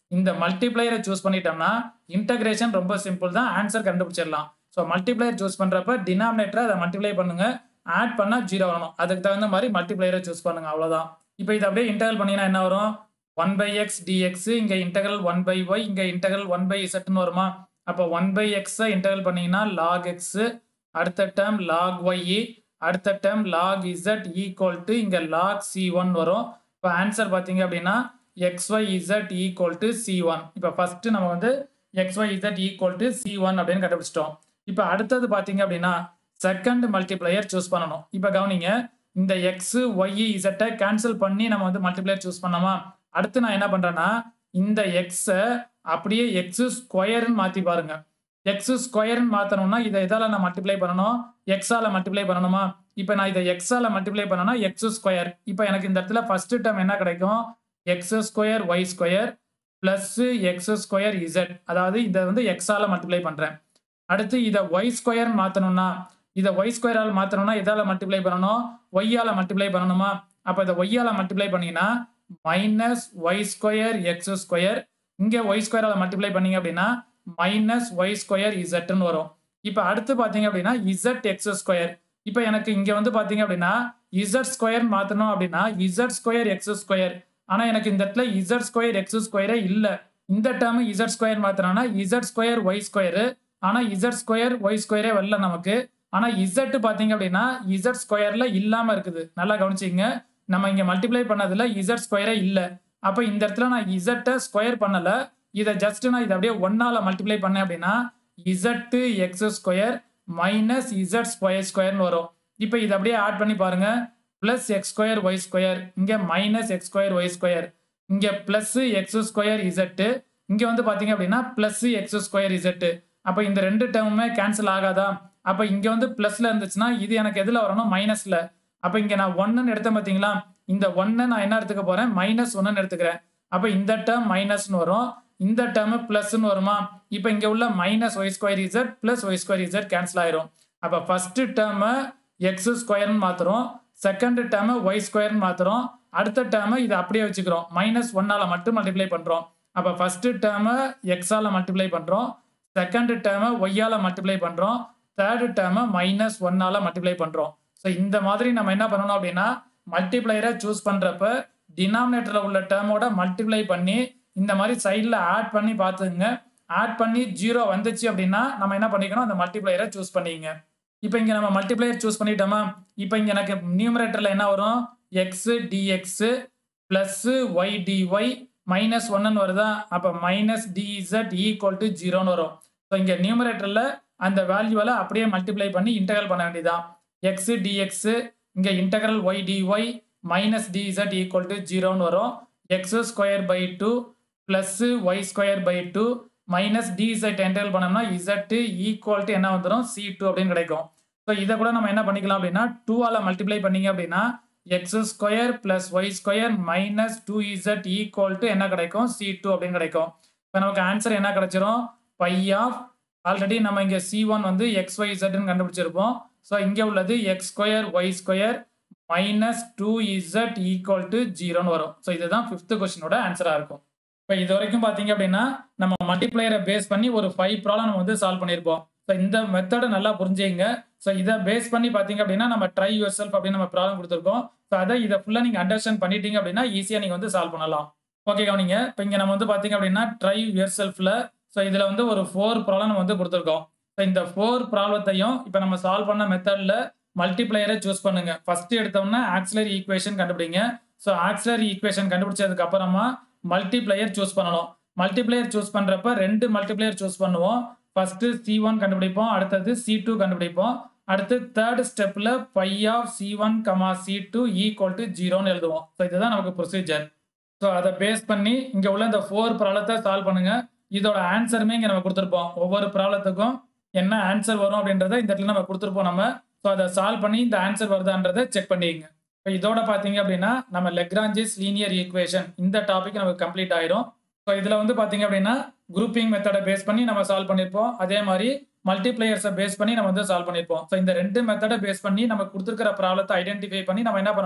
இந்த மல்டிப்ளையரை சூஸ் பண்ணிட்டோம்னா இன்டகிரேஷன் ரொம்ப சிம்பிள் தான் ஆன்சர் கண்டுபிடிச்சிடலாம் ஸோ மல்டிப்ளையர் சூஸ் பண்ணுறப்ப டினாமினேட்டரை அதை மல்டிப்ளை பண்ணுங்க ஆட் பண்ணால் ஜீரோ வரணும் அதுக்கு தகுந்த மாதிரி மல்டிப்ளையரை சூஸ் பண்ணுங்க அவ்வளோதான் இப்போ இதை அப்படியே இன்டகல் பண்ணிங்கன்னா என்ன வரும் ஒன் பை எக்ஸ் டிஎக்ஸ் இங்கே இன்டகல் ஒன் பை ஒய் இங்கே இன்டகல் ஒன் பை இசட்னு வருமா அப்போ ஒன் பை எக்ஸை இன்டகல் பண்ணீங்கன்னா லாக் எக்ஸ் அடுத்த டேர்ம் லாக் ஒய் அடுத்த term log Z equal to இங்கே லாக் சி ஒன் வரும் இப்போ ஆன்சர் பார்த்தீங்க அப்படின்னா X Y Z equal to C one இப்போ ஃபஸ்ட்டு நம்ம வந்து X Y Z equal to C one அப்படின்னு கண்டுபிடிச்சிட்டோம் இப்போ அடுத்தது பார்த்தீங்க அப்படின்னா செகண்ட் மல்டிப்ளையர் சூஸ் பண்ணணும் இப்போ கவனிங்க இந்த எக்ஸ் ஒய் இசட்டை கேன்சல் பண்ணி நம்ம வந்து மல்டிப்ளையர் சூஸ் பண்ணோமா அடுத்து நான் என்ன பண்ணுறேன்னா இந்த எக்ஸை அப்படியே எக்ஸ் ஸ்கொயர்னு மாற்றி பாருங்க எக்ஸ் ஸ்கொயர்னு மாற்றணும்னா இதை எதால் நான் மல்டிப்ளை பண்ணணும் எக்ஸால் மல்டிப்ளை பண்ணணுமா இப்போ நான் இதை எக்ஸால் மல்டிப்ளை பண்ணனா எக்ஸ் ஸ்கொயர் இப்போ எனக்கு இந்த இடத்துல ஃபர்ஸ்ட் டேர்ம் என்ன கிடைக்கும் X square Y square plus X square Z அதாவது இதை வந்து எக்ஸால் மல்டிப்ளை பண்ணுறேன் அடுத்து இதை ஒய் ஸ்கொயர் மாற்றணும்னா இதை ஒய் ஸ்கொயரால் மாற்றணும்னா எதால் மல்டிப்ளை பண்ணணும் ஒய்யால் மல்டிப்ளை பண்ணணுமா அப்போ இதை ஒய்யால் மல்டிப்ளை பண்ணீங்கன்னா minus Y square X square இங்கே ஒய் ஸ்கொயரால் மல்டிப்ளை பண்ணீங்க அப்படின்னா மைனஸ் ஒய் ஸ்கொயர் இசட்னு வரும் இப்போ அடுத்து பார்த்தீங்க அப்படின்னா இசட் எக்ஸ் ஸ்கொயர் இப்போ எனக்கு இங்கே வந்து பார்த்தீங்க அப்படின்னா இசட் ஸ்கொயர் மாற்றணும் அப்படின்னா இசட் ஸ்கொயர் எக்ஸ் ஸ்கொயர் ஆனால் எனக்கு இந்த இடத்துல இசட் ஸ்கொயர் எக்ஸ் ஸ்கொயரே இல்லை இந்த டேர்ம் இசட் ஸ்கொயர் மாத்திரம்னா இசட் ஸ்கொயர் ஒய் ஸ்கொயரு ஆனால் இசட் ஸ்கொயர் ஒய் ஸ்கொயரே வரல நமக்கு ஆனால் இசட் பார்த்தீங்க அப்படின்னா இசட் ஸ்கொயர்ல இல்லாமல் இருக்குது நல்லா கவனிச்சிங்க நம்ம இங்கே மல்டிப்ளை பண்ணதில் இசட் ஸ்கொயரே இல்லை அப்போ இந்த இடத்துல நான் இசட்டை ஸ்கொயர் பண்ணலை இதை ஜஸ்ட் நான் இதை அப்படியே ஒன்னால மல்டிப்ளை பண்ணேன் அப்படின்னா Z X square minus Z square ஸ்கொயர்னு வரும் இப்போ இதை அப்படியே ஆட் பண்ணி பாருங்க plus X square Y square இங்கே minus X square Y square இங்கே பிளஸ் எக்ஸ் ஸ்கொயர் இசட்டு இங்கே வந்து பார்த்தீங்க அப்படின்னா பிளஸ் எக்ஸ் ஸ்கொயர் இசட்டு அப்போ இந்த ரெண்டு டேர்முமே கேன்சல் ஆகாதா அப்போ இங்கே வந்து ப்ளஸ்ல இருந்துச்சுன்னா இது எனக்கு எதில் வரணும் மைனஸில் அப்போ இங்கே நான் ஒன்றுன்னு எடுத்தேன் பார்த்தீங்களா இந்த ஒன்னை நான் என்ன எடுத்துக்க போகிறேன் மைனஸ் ஒன்றுன்னு எடுத்துக்கிறேன் அப்போ இந்த டேர்ம் மைனஸ்னு வரும் இந்த டேர்ம் ப்ளஸ்ன்னு வருமா இப்போ இங்கே உள்ள minus Y square Z plus Y square Z cancel ஆயிரும் அப்போ ஃபர்ஸ்ட் டேர்மை எக்ஸ் ஸ்கொயர்னு மாற்றுறோம் செகண்ட் டேர்மை ஒய் ஸ்கொயர்னு மாற்றுறோம் அடுத்த டேர்மை இதை அப்படியே வச்சுக்கிறோம் மைனஸ் ஒன்னால் மட்டும் மல்டிப்ளை பண்ணுறோம் அப்போ ஃபர்ஸ்ட் டேர்மை எக்ஸால் மல்டிப்ளை பண்ணுறோம் செகண்ட் டேர்மை ஒய்யால் மல்டிப்ளை பண்ணுறோம் தேர்டு டேர்மை மைனஸ் ஒன்னால் மல்டிப்ளை பண்ணுறோம் ஸோ இந்த மாதிரி நம்ம என்ன பண்ணணும் அப்படின்னா மல்டிப்ளையரை சூஸ் பண்ணுறப்ப டினாமினேட்டரில் உள்ள டேர்மோட மல்டிப்ளை பண்ணி இந்த மாதிரி சைடில் ஆட் பண்ணி பார்த்துங்க ஆட் பண்ணி ஜீரோ வந்துச்சு அப்படின்னா நம்ம என்ன பண்ணிக்கணும் அந்த மல்டிப்ளையரை சூஸ் பண்ணிக்கங்க இப்போ இங்கே நம்ம மல்டிப்ளையர் சூஸ் பண்ணிட்டோமா இப்போ இங்கே எனக்கு நியூமரேட்டரில் என்ன வரும் X dx plus Y D Y minus ஒன்னு வருதா அப்போ மைனஸ் டிஇசட் ஈக்குவல் டு ஜீரோன்னு வரும் ஸோ இங்கே நியூமரேட்டரில் அந்த வேல்யூவில் அப்படியே மல்டிப்ளை பண்ணி இன்டகரல் பண்ண வேண்டியதான் எக்ஸு டிஎக்ஸு இங்கே integral Y D Y minus D Z equal to ஜீரோன்னு வரும் X square by two plus Y square by two minus D Z integral பண்ணோம்னா இசட்டு ஈக்குவல் டு என்ன வந்துடும் சி டூ அப்படின்னு கிடைக்கும் ஸோ இதை கூட நம்ம என்ன பண்ணிக்கலாம் அப்படின்னா டூவால் மல்டிப்ளை பண்ணீங்க அப்படின்னா X square plus Y square minus two Z equal to என்ன கிடைக்கும் சி டூ அப்படின்னு கிடைக்கும் இப்போ நமக்கு ஆன்சர் என்ன கிடைச்சிரும் பை ஆஃப் ஆல்ரெடி நம்ம இங்கே சி ஒன் வந்து எக்ஸ் ஒய் இசட்னு கண்டுபிடிச்சிருப்போம் ஸோ இங்கே உள்ளது X square Y square minus two Z equal to ஜீரோன்னு வரும் ஸோ இதுதான் ஃபிஃப்த் கொஸ்டினோட ஆன்சராக இருக்கும் இப்போ இது வரைக்கும் பார்த்தீங்க அப்படின்னா நம்ம மல்டிப்ளையரை பேஸ் பண்ணி ஒரு ஃபைவ் ப்ராப்ளம் நம்ம வந்து சால்வ் பண்ணியிருப்போம் ஸோ இந்த மெத்தடை நல்லா புரிஞ்சுங்க ஸோ இதை பேஸ் பண்ணி பார்த்தீங்க அப்படின்னா நம்ம ட்ரை யுவர் செல்ஃப் அப்படின்னு நம்ம ப்ராப்ளம் கொடுத்துருக்கோம் ஸோ அதை இதை ஃபுல்லாக நீங்கள் அண்டர்ஸ்டாண்ட் பண்ணிட்டீங்க அப்படின்னா ஈஸியாக நீங்கள் வந்து சால்வ் பண்ணலாம் ஓகே கவனிங்க இப்போ இங்கே நம்ம வந்து பார்த்தீங்க அப்படின்னா ட்ரை யுவர் செல்ஃபில் ஸோ இதில் வந்து ஒரு ஃபோர் ப்ராப்ளம் நம்ம வந்து கொடுத்துருக்கோம் ஸோ இந்த ஃபோர் ப்ராப்ளத்தையும் இப்போ நம்ம சால்வ் பண்ண மெத்தடில் மல்டிப்ளையரை சூஸ் பண்ணுங்க ஃபர்ஸ்ட் எடுத்தோம்னா ஆக்சிலரி ஈக்குவேஷன் கண்டுபிடிங்க ஸோ ஆக்சிலரி ஈக்குவேஷன் கண்டுபிடிச்சதுக்கு அப்புறமா மல்டிப்ளையர் சூஸ் பண்ணணும் மல்டிப்ளையர் சூஸ் பண்ணுறப்ப ரெண்டு மல்டிப்ளையர் சூஸ் பண்ணுவோம் ஃபர்ஸ்ட் சி ஒன் கண்டுபிடிப்போம் அடுத்தது சி டூ கண்டுபிடிப்போம் அடுத்து தேர்ட் ஸ்டெப்பில் phi of C one comma C two equal to ஜீரோன்னு எழுதுவோம் ஸோ இதுதான் நமக்கு ப்ரொசீஜர் ஸோ அதை பேஸ் பண்ணி இங்கே உள்ள இந்த ஃபோர் ப்ராப்ளத்தை சால்வ் பண்ணுங்க இதோட ஆன்சருமே இங்கே நம்ம கொடுத்துருப்போம் ஒவ்வொரு ப்ராப்ளத்துக்கும் என்ன ஆன்சர் வரும் அப்படின்றத இந்த இடத்துல நம்ம கொடுத்துருப்போம் நம்ம ஸோ அதை சால்வ் பண்ணி இந்த ஆன்சர் வருதான்றதை செக் பண்ணிக்கங்க இப்போ இதோட பார்த்தீங்க அப்படின்னா நம்ம லெக்ராஞ்சிஸ் லீனியர் ஈக்குவேஷன் இந்த டாபிக் நமக்கு கம்ப்ளீட் ஆயிரும் ஸோ இதில் வந்து பார்த்தீங்க அப்படின்னா குரூப்பிங் மெத்தடை பேஸ் பண்ணி நம்ம சால்வ் பண்ணியிருப்போம் அதே மாதிரி மல்டிப்ளையர்ஸை பேஸ் பண்ணி நம்ம வந்து சால்வ் பண்ணியிருப்போம் ஸோ இந்த ரெண்டு மெத்தடை பேஸ் பண்ணி நம்ம கொடுத்துருக்கிற ப்ராப்ளத்தை ஐடென்டிஃபை பண்ணி நம்ம என்ன பண்ணணும்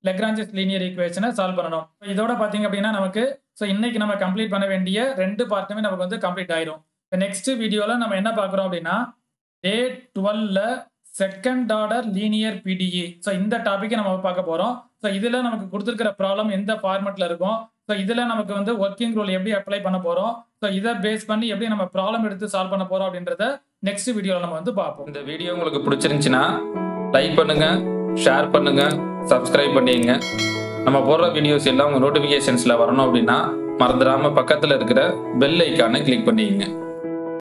லெக்ரான்ஜஸ் லீனியர் ஈக்குவேஷனை சால்வ் பண்ணணும் இதோட பார்த்தீங்க அப்படின்னா நமக்கு ஸோ இன்னைக்கு நம்ம கம்ப்ளீட் பண்ண வேண்டிய ரெண்டு பார்ட்டுமே நமக்கு வந்து கம்ப்ளீட் ஆயிரும் நெக்ஸ்ட் வீடியோவில் நம்ம என்ன பார்க்குறோம் அப்படின்னா டே டுவெல்ல second order linear PDE so இந்த டாப்பிக்கை நம்ம பார்க்க போகிறோம் ஸோ இதில் நமக்கு கொடுத்துருக்கிற ப்ராப்ளம் எந்த ஃபார்மெட்டில் இருக்கும் ஸோ இதில் நமக்கு வந்து ஒர்க்கிங் ரூல் எப்படி அப்ளை பண்ண போகிறோம் ஸோ இதை பேஸ் பண்ணி எப்படி நம்ம ப்ராப்ளம் எடுத்து சால்வ் பண்ண போகிறோம் அப்படின்றத நெக்ஸ்ட் வீடியோவில் நம்ம வந்து பார்ப்போம் இந்த வீடியோ உங்களுக்கு பிடிச்சிருந்துச்சுன்னா லைக் பண்ணுங்க ஷேர் பண்ணுங்க சப்ஸ்கிரைப் பண்ணிங்க நம்ம போடுற வீடியோஸ் எல்லாம் உங்கள் நோட்டிஃபிகேஷன்ஸில் வரணும் அப்படின்னா மறந்துடாம பக்கத்தில் இருக்கிற பெல் ஐக்கானை கிளிக் பண்ணிக்கங்க